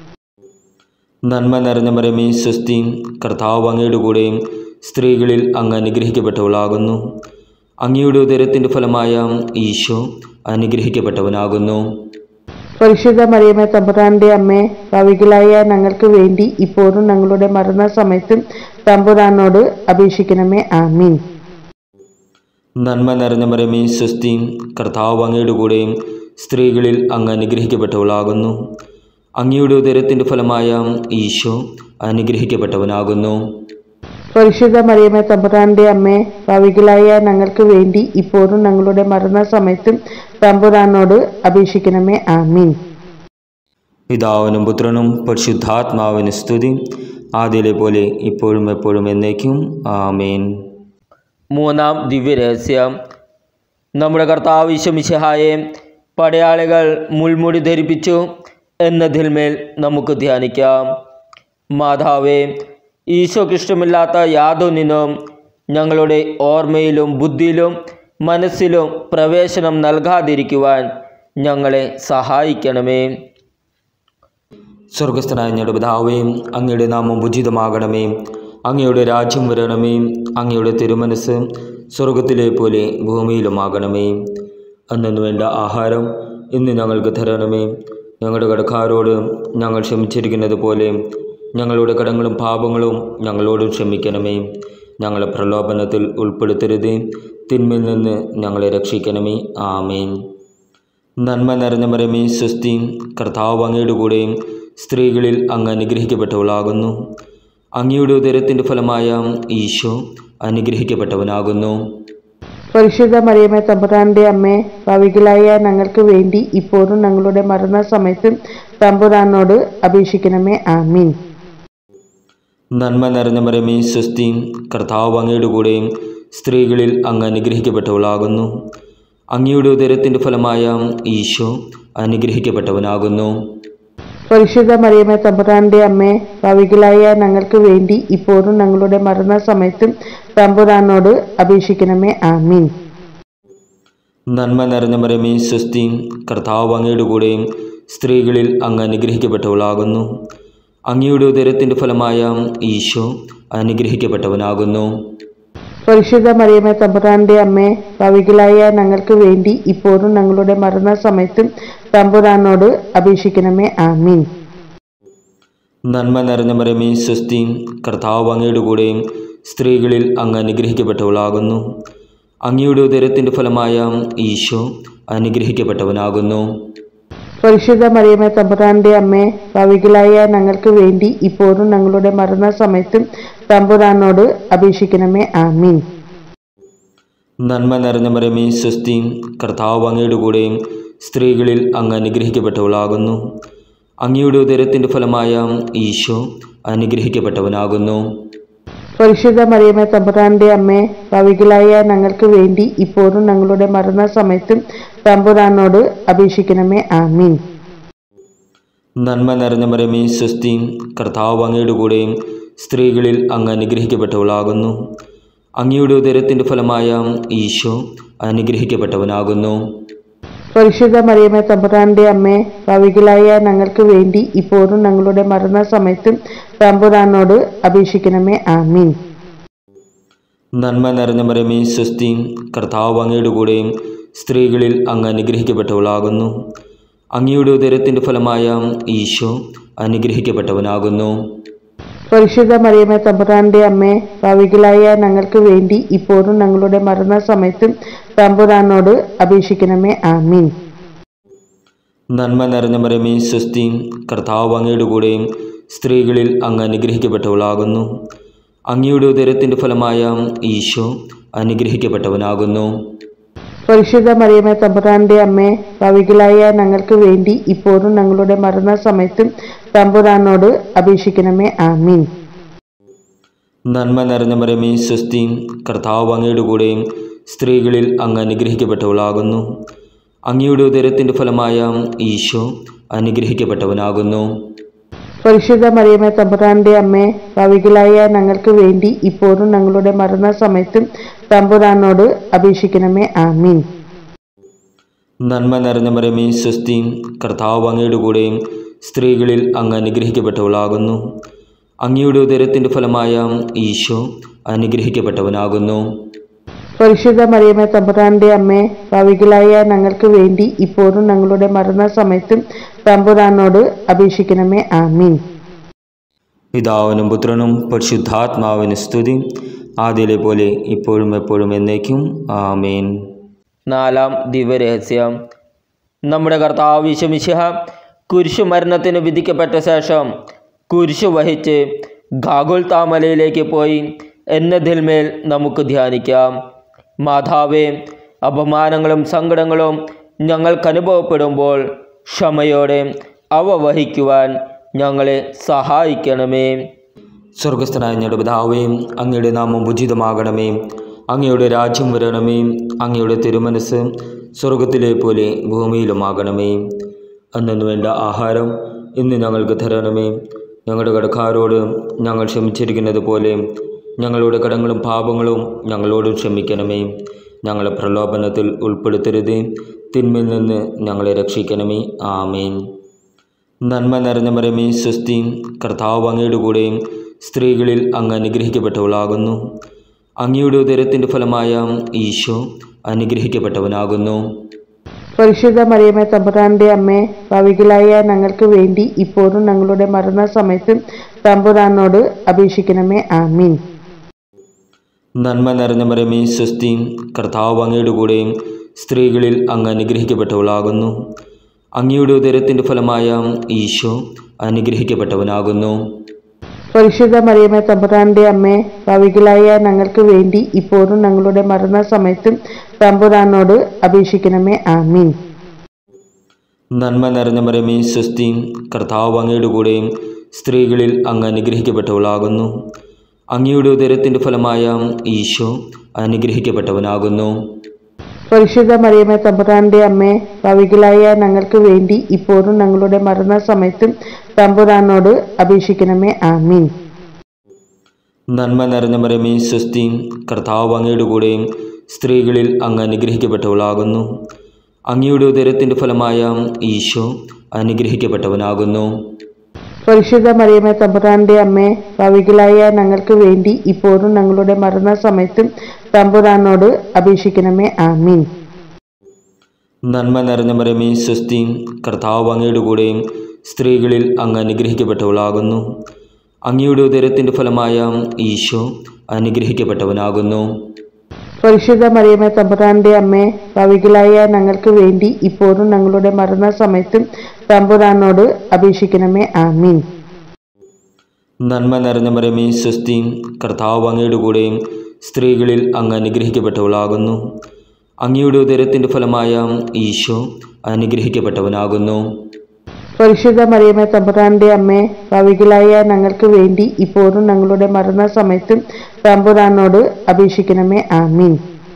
നന്മ നിറഞ്ഞ മരമേ സ്വസ്തി കർത്താവ് അങ്ങയുടെ കൂടെയും സ്ത്രീകളിൽ അങ്ങ് അനുഗ്രഹിക്കപ്പെട്ടവളാകുന്നു അങ്ങയുടെ ഉദരത്തിൻ്റെ ഫലമായ ഈശോ അനുഗ്രഹിക്കപ്പെട്ടവനാകുന്നു പരിശുദ്ധ മറിയമേ തമ്പുരാന്റെ അമ്മേ ഭാവികളായ ഞങ്ങൾക്ക് വേണ്ടി ഇപ്പോഴും ഞങ്ങളുടെ മരണസമയത്തും തമ്പുരാനോട് അപേക്ഷിക്കണമേ ആമീൻ നന്മ നിറഞ്ഞ മരമേ സ്വസ്തി കർത്താവ് അങ്ങയുടെ കൂടെയും സ്ത്രീകളിൽ അങ്ങ് അനുഗ്രഹിക്കപ്പെട്ടവളാകുന്നു അങ്ങയുടെ ഉദരത്തിൻ്റെ ഫലമായ ഈശോ അനുഗ്രഹിക്കപ്പെട്ടവനാകുന്നു പരിശുദ്ധ മറിയമേ തമ്പുരാന്റെ അമ്മേ ഭാവികളായ ഞങ്ങൾക്ക് വേണ്ടി ഇപ്പോഴും ഞങ്ങളുടെ മരണസമയത്തും തമ്പുരാനോട് അപേക്ഷിക്കണമേ ആമീൻ പിതാവിനും പുത്രനും പരിശുദ്ധാത്മാവിന് സ്തുതി ആദ്യയിലെ പോലെ ഇപ്പോഴും എപ്പോഴും എന്നേക്കും ആമേൻ മൂന്നാം ദിവ്യരഹസ്യം നമ്മുടെ കർത്താവ് ഈശോമിശിഹായെ പടയാളികൾ മുൾമുടി ധരിപ്പിച്ചു എന്നതിന്മേൽ നമുക്ക് ധ്യാനിക്കാം മാതാവേ ഈശോക്ക് ഇഷ്ടമില്ലാത്ത യാതൊന്നിനും ഞങ്ങളുടെ ഓർമ്മയിലും ബുദ്ധിയിലും മനസ്സിലും പ്രവേശനം നൽകാതിരിക്കുവാൻ ഞങ്ങളെ സഹായിക്കണമേ സ്വർഗസ്ഥനായ ഞങ്ങളുടെ പിതാവേ അങ്ങയുടെ നാമം ഉചിതമാകണമേ അങ്ങയുടെ രാജ്യം വരണമേ അങ്ങയുടെ തിരുമനസ് സ്വർഗത്തിലെ പോലെ ഭൂമിയിലുമാകണമേ അന്നു വേണ്ട ആഹാരം ഇന്ന് ഞങ്ങൾക്ക് തരണമേ ഞങ്ങളുടെ കടക്കാരോട് ഞങ്ങൾ ക്ഷമിച്ചിരിക്കുന്നത് പോലെ ഞങ്ങളുടെ കടങ്ങളും പാപങ്ങളും ഞങ്ങളോടും ക്ഷമിക്കണമേ ഞങ്ങളെ പ്രലോഭനത്തിൽ ഉൾപ്പെടുത്തരുതേ തിന്മയിൽ നിന്ന് ഞങ്ങളെ രക്ഷിക്കണമേ ആമേൻ നന്മ നിറഞ്ഞ മരമേ സ്വസ്തി കർത്താവ് അങ്ങയുടെ കൂടെയും സ്ത്രീകളിൽ അങ്ങ് അനുഗ്രഹിക്കപ്പെട്ടവളാകുന്നു അങ്ങയുടെ ഉദരത്തിൻ്റെ ഫലമായ ഈശോ അനുഗ്രഹിക്കപ്പെട്ടവനാകുന്നു പരിശുദ്ധ മറിയമേ തമ്പുരാന്റെ അമ്മേ ഭാവികളായ ഞങ്ങൾക്ക് വേണ്ടി ഇപ്പോഴും ഞങ്ങളുടെ മരണസമയത്തും തമ്പുരാനോട് അപേക്ഷിക്കണമേ ആമീൻ നന്മ നിറഞ്ഞ മരമേ സ്വസ്തി കർത്താവ് അങ്ങയുടെ കൂടെയും സ്ത്രീകളിൽ അങ്ങ് അനുഗ്രഹിക്കപ്പെട്ടവളാകുന്നു അങ്ങയുടെ ഉദരത്തിൻ്റെ ഫലമായ ഈശോ അനുഗ്രഹിക്കപ്പെട്ടവനാകുന്നു പരിശുദ്ധ മറിയമേ തമ്പുരാന്റെ അമ്മേ ഭാവികളായ ഞങ്ങൾക്ക് വേണ്ടി ഇപ്പോഴും ഞങ്ങളുടെ മരണസമയത്തും തമ്പുരാനോട് അപേക്ഷിക്കണമേ ആമീൻ നന്മ നിറഞ്ഞ മരമേ സ്വസ്തി കർത്താവ് അങ്ങയുടെ കൂടെയും സ്ത്രീകളിൽ അങ്ങ് അനുഗ്രഹിക്കപ്പെട്ടവളാകുന്നു അങ്ങയുടെ ഉദരത്തിൻ്റെ ഫലമായ ഈശോ അനുഗ്രഹിക്കപ്പെട്ടവനാകുന്നു പരിശുദ്ധ മറിയമേ തമ്പുരാന്റെ അമ്മേ ഭാവികളായ ഞങ്ങൾക്ക് വേണ്ടി ഇപ്പോഴും ഞങ്ങളുടെ മരണസമയത്തും തമ്പുരാനോട് അപേക്ഷിക്കണമേ ആമീൻ നന്മ നിറഞ്ഞ മരമേ സ്വസ്തി കർത്താവ് അങ്ങയുടെ കൂടെയും സ്ത്രീകളിൽ അങ്ങ് അനുഗ്രഹിക്കപ്പെട്ടവളാകുന്നു അങ്ങയുടെ ഉദരത്തിൻ്റെ ഫലമായ ഈശോ അനുഗ്രഹിക്കപ്പെട്ടവനാകുന്നു പരിശുദ്ധ മറിയമേ തമ്പുരാന്റെ അമ്മേ ഭാവികളായ ഞങ്ങൾക്ക് വേണ്ടി ഇപ്പോഴും ഞങ്ങളുടെ മരണസമയത്തും തമ്പുരാനോട് അപേക്ഷിക്കണമേ ആമീൻ നന്മ നിറഞ്ഞ മരമേ സ്വസ്തി കർത്താവ് അങ്ങയുടെ കൂടെയും സ്ത്രീകളിൽ അങ്ങ് അനുഗ്രഹിക്കപ്പെട്ടവളാകുന്നു അങ്ങയുടെ ഉദരത്തിൻ്റെ ഫലമായ ഈശോ അനുഗ്രഹിക്കപ്പെട്ടവനാകുന്നു പരിശുദ്ധ മറിയമേ തമ്പുരാന്റെ അമ്മേ ഭാവികളായ ഞങ്ങൾക്ക് വേണ്ടി ഇപ്പോഴും ഞങ്ങളുടെ മരണസമയത്തും തമ്പുരാനോട് അപേക്ഷിക്കണമേ ആമീൻ നന്മ നിറഞ്ഞ മരമേ സ്വസ്തി കർത്താവ് അങ്ങയുടെ കൂടെയും സ്ത്രീകളിൽ അങ്ങ് അനുഗ്രഹിക്കപ്പെട്ടവളാകുന്നു അങ്ങയുടെ ഉദരത്തിൻ്റെ ഫലമായ ഈശോ അനുഗ്രഹിക്കപ്പെട്ടവനാകുന്നു പരിശുദ്ധ മറിയമേ തമ്പുരാന്റെ അമ്മേ ഭാവികളായ ഞങ്ങൾക്ക് വേണ്ടി ഇപ്പോഴും ഞങ്ങളുടെ മരണസമയത്തും തമ്പുരാനോട് അപേക്ഷിക്കണമേ ആമീൻ നന്മ നിറഞ്ഞ മരമേ സ്വസ്തി കർത്താവ് അങ്ങയുടെ കൂടെയും സ്ത്രീകളിൽ അങ്ങ് അനുഗ്രഹിക്കപ്പെട്ടവളാകുന്നു അങ്ങയുടെ ഉദരത്തിൻ്റെ ഫലമായ ഈശോ അനുഗ്രഹിക്കപ്പെട്ടവനാകുന്നു പരിശുദ്ധ മറിയമേ തമ്പുരാന്റെ അമ്മേ ഭാവികളായ ഞങ്ങൾക്ക് വേണ്ടി ഇപ്പോഴും ഞങ്ങളുടെ മരണസമയത്തും തമ്പുരാനോട് അപേക്ഷിക്കണമേ ആമീൻ നന്മ നിറഞ്ഞ മരമേ സ്വസ്തി കർത്താവ് അങ്ങയുടെ കൂടെയും സ്ത്രീകളിൽ അങ്ങ് അനുഗ്രഹിക്കപ്പെട്ടവളാകുന്നു അങ്ങയുടെ ഉദരത്തിൻ്റെ ഫലമായ ഈശോ അനുഗ്രഹിക്കപ്പെട്ടവനാകുന്നു പരിശുദ്ധ മറിയമേ തമ്പുരാന്റെ അമ്മേ ഭാവികളായ ഞങ്ങൾക്ക് വേണ്ടി ഇപ്പോഴും ഞങ്ങളുടെ മരണസമയത്തും തമ്പുരാനോട് അപേക്ഷിക്കണമേ ആമീൻ നന്മ നിറഞ്ഞ മരമേ സ്വസ്തി കർത്താവ് അങ്ങയുടെ കൂടെയും സ്ത്രീകളിൽ അങ്ങ് അനുഗ്രഹിക്കപ്പെട്ടവളാകുന്നു അങ്ങയുടെ ഉദരത്തിൻ്റെ ഫലമായ ഈശോ അനുഗ്രഹിക്കപ്പെട്ടവനാകുന്നു പരിശുദ്ധ മറിയമേ തമ്പുരാന്റെ അമ്മേ ഭാവികളായ ഞങ്ങൾക്ക് വേണ്ടി ഇപ്പോഴും ഞങ്ങളുടെ മരണസമയത്തും തമ്പുരാനോട് അപേക്ഷിക്കണമേ ആമീൻ നന്മ നിറഞ്ഞ മരമേ സ്വസ്തി കർത്താവ് അങ്ങയുടെ കൂടെയും സ്ത്രീകളിൽ അങ്ങ് അനുഗ്രഹിക്കപ്പെട്ടവളാകുന്നു അങ്ങയുടെ ഉദരത്തിൻ്റെ ഫലമായ ഈശോ അനുഗ്രഹിക്കപ്പെട്ടവനാകുന്നു പരിശുദ്ധ മറിയമേ തമ്പുരാന്റെ അമ്മേ ഭാവികളായ ഞങ്ങൾക്ക് വേണ്ടി ഇപ്പോഴും ഞങ്ങളുടെ മരണസമയത്തും തമ്പുരാനോട് അപേക്ഷിക്കണമേ ആമീൻ പിതാവിനും പുത്രനും പരിശുദ്ധാത്മാവിന് സ്തുതി ആദ്യയിലെ പോലെ ഇപ്പോഴും എപ്പോഴും എന്നേക്കും ആമേൻ നാലാം ദിവ്യരഹസ്യം നമ്മുടെ കർത്താവ് വിശമിശിഹ കുരിശു മരണത്തിന് വിധിക്കപ്പെട്ട ശേഷം കുരിശു വഹിച്ച് ഗാഗുൽ താമലയിലേക്ക് പോയി എന്നതിന്മേൽ നമുക്ക് ധ്യാനിക്കാം മാതാവേ അപമാനങ്ങളും സങ്കടങ്ങളും ഞങ്ങൾക്ക് അനുഭവപ്പെടുമ്പോൾ ക്ഷമയോടെ അവ വഹിക്കുവാൻ ഞങ്ങളെ സഹായിക്കണമേ സ്വർഗസ്ഥനായ ഞങ്ങളുടെ പിതാവേ അങ്ങയുടെ നാമം ഉചിതമാകണമേ അങ്ങയുടെ രാജ്യം വരണമേ അങ്ങയുടെ തിരുമനസ് സ്വർഗത്തിലെ പോലെ ഭൂമിയിലുമാകണമേ അന്നു വേണ്ട ആഹാരം ഇന്ന് ഞങ്ങൾക്ക് തരണമേ ഞങ്ങളുടെ കടക്കാരോട് ഞങ്ങൾ ക്ഷമിച്ചിരിക്കുന്നത് പോലെ ഞങ്ങളുടെ കടങ്ങളും പാപങ്ങളും ഞങ്ങളോട് ക്ഷമിക്കണമേ ഞങ്ങളെ പ്രലോഭനത്തിൽ ഉൾപ്പെടുത്തരുത് തിന്മയിൽ നിന്ന് ഞങ്ങളെ രക്ഷിക്കണമേ ആമേൻ നന്മ നിറഞ്ഞ മരമേ സ്വസ്തി കർത്താവ് അങ്ങയുടെ കൂടെയും സ്ത്രീകളിൽ അങ്ങ് അനുഗ്രഹിക്കപ്പെട്ടവളാകുന്നു അങ്ങയുടെ ഉദരത്തിൻ്റെ ഫലമായ ഈശോ അനുഗ്രഹിക്കപ്പെട്ടവനാകുന്നു പരിശുദ്ധ മറിയമേ തമ്പുരാന്റെ അമ്മേ ഭാവികളായ ഞങ്ങൾക്ക് വേണ്ടി ഇപ്പോഴും ഞങ്ങളുടെ മരണസമയത്തും തമ്പുരാനോട് അപേക്ഷിക്കണമേ ആമീൻ നന്മ നിറഞ്ഞ മരമേ സ്വസ്തി കർത്താവ് അങ്ങയുടെ കൂടെയും സ്ത്രീകളിൽ അങ്ങ് അനുഗ്രഹിക്കപ്പെട്ടവളാകുന്നു അങ്ങയുടെ ഉദരത്തിൻ്റെ ഫലമായ ഈശോ അനുഗ്രഹിക്കപ്പെട്ടവനാകുന്നു പരിശുദ്ധ മറിയമേ തമ്പുരാന്റെ അമ്മേ ഭാവികളായ ഞങ്ങൾക്ക് വേണ്ടി ഇപ്പോഴും ഞങ്ങളുടെ മരണസമയത്തും തമ്പുരാനോട് അപേക്ഷിക്കണമേ ആമീൻ നന്മ നിറഞ്ഞ മരമേ സ്വസ്തി കർത്താവ് അങ്ങയുടെ കൂടെയും സ്ത്രീകളിൽ അങ്ങ് അനുഗ്രഹിക്കപ്പെട്ടവളാകുന്നു അങ്ങയുടെ ഉദരത്തിൻ്റെ ഫലമായ ഈശോ അനുഗ്രഹിക്കപ്പെട്ടവനാകുന്നു പരിശുദ്ധ മറിയമേ തമ്പുരാന്റെ അമ്മേ ഭാവികളായ ഞങ്ങൾക്ക് വേണ്ടി ഇപ്പോഴും ഞങ്ങളുടെ മരണസമയത്തും തമ്പുരാനോട് അപേക്ഷിക്കണമേ ആമീൻ നന്മ നിറഞ്ഞ മരമേ സ്വസ്തി കർത്താവ് അങ്ങയുടെ കൂടെയും സ്ത്രീകളിൽ അങ്ങ് അനുഗ്രഹിക്കപ്പെട്ടവളാകുന്നു അങ്ങയുടെ ഉദരത്തിൻ്റെ ഫലമായ ഈശോ അനുഗ്രഹിക്കപ്പെട്ടവനാകുന്നു പരിശുദ്ധ മറിയമേ തമ്പുരാന്റെ അമ്മേ ഭാവികളായ ഞങ്ങൾക്ക് വേണ്ടി ഇപ്പോഴും ഞങ്ങളുടെ മരണസമയത്തും തമ്പുരാനോട് അപേക്ഷിക്കണമേ ആമീൻ നന്മ നിറഞ്ഞ മരമേ സ്വസ്തി കർത്താവ് അങ്ങയുടെ കൂടെയും സ്ത്രീകളിൽ അങ്ങ് അനുഗ്രഹിക്കപ്പെട്ടവളാകുന്നു അങ്ങയുടെ ഉദരത്തിൻ്റെ ഫലമായ ഈശോ അനുഗ്രഹിക്കപ്പെട്ടവനാകുന്നു പരിശുദ്ധ മറിയമേ തമ്പുരാന്റെ അമ്മേ ഭാവികളായ ഞങ്ങൾക്ക് വേണ്ടി ഇപ്പോഴും ഞങ്ങളുടെ മരണസമയത്തും തമ്പുരാനോട് അപേക്ഷിക്കണമേ ആമീൻ നന്മ നിറഞ്ഞ മരമേ സ്വസ്തി കർത്താവ് അങ്ങയുടെ കൂടെയും സ്ത്രീകളിൽ അങ്ങ് അനുഗ്രഹിക്കപ്പെട്ടവളാകുന്നു അങ്ങയുടെ ഉദരത്തിൻ്റെ ഫലമായ ഈശോ അനുഗ്രഹിക്കപ്പെട്ടവനാകുന്നു പരിശുദ്ധ മറിയമേ തമ്പുരാന്റെ അമ്മേ ഭാവികളായ ഞങ്ങൾക്ക് വേണ്ടി ഇപ്പോഴും ഞങ്ങളുടെ മരണസമയത്തും തമ്പുരാനോട് അപേക്ഷിക്കണമേ ആമീൻ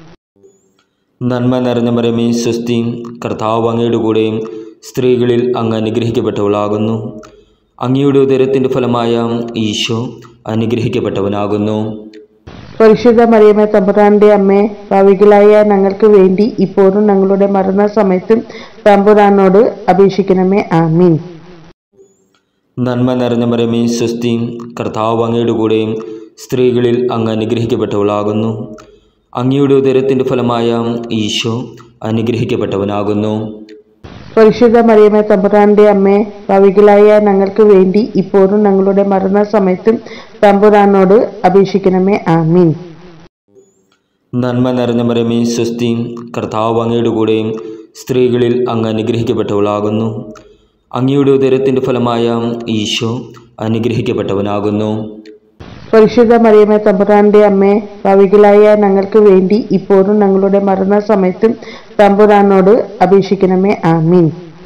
നന്മ നിറഞ്ഞ മരമേ സ്വസ്തി കർത്താവ് അങ്ങയുടെ കൂടെയും സ്ത്രീകളിൽ അങ്ങ് അനുഗ്രഹിക്കപ്പെട്ടവളാകുന്നു അങ്ങയുടെ ഉദരത്തിൻ്റെ ഫലമായ ഈശോ അനുഗ്രഹിക്കപ്പെട്ടവനാകുന്നു പരിശുദ്ധ മറിയമേ തമ്പുരാന്റെ അമ്മേ ഭാവികളായ ഞങ്ങൾക്ക് വേണ്ടി ഇപ്പോഴും ഞങ്ങളുടെ മരണസമയത്തും തമ്പുരാനോട് അപേക്ഷിക്കണമേ ആമീൻ നന്മ നിറഞ്ഞ മരമേ സ്വസ്തി കർത്താവ് അങ്ങയുടെ കൂടെയും സ്ത്രീകളിൽ അങ്ങ് അനുഗ്രഹിക്കപ്പെട്ടവളാകുന്നു അങ്ങയുടെ ഉദരത്തിൻ്റെ ഫലമായ ഈശോ അനുഗ്രഹിക്കപ്പെട്ടവനാകുന്നു പരിശുദ്ധ മറിയമേ തമ്പുരാന്റെ അമ്മേ ഭാവികളായ ഞങ്ങൾക്ക് വേണ്ടി ഇപ്പോഴും ഞങ്ങളുടെ മരണസമയത്തും തമ്പുരാനോട് അപേക്ഷിക്കണമേ ആമീൻ നന്മ നിറഞ്ഞ മരമേ സ്വസ്തി കർത്താവ് അങ്ങയുടെ കൂടെയും സ്ത്രീകളിൽ അങ്ങ് അനുഗ്രഹിക്കപ്പെട്ടവളാകുന്നു അങ്ങയുടെ ഉദരത്തിൻ്റെ ഫലമായ ഈശോ അനുഗ്രഹിക്കപ്പെട്ടവനാകുന്നു പരിശുദ്ധ മറിയമേ തമ്പുരാന്റെ അമ്മേ ഭാവികളായ ഞങ്ങൾക്ക് വേണ്ടി ഇപ്പോഴും ഞങ്ങളുടെ മരണസമയത്തും തമ്പുരാനോട് അപേക്ഷിക്കണമേ ആമീൻ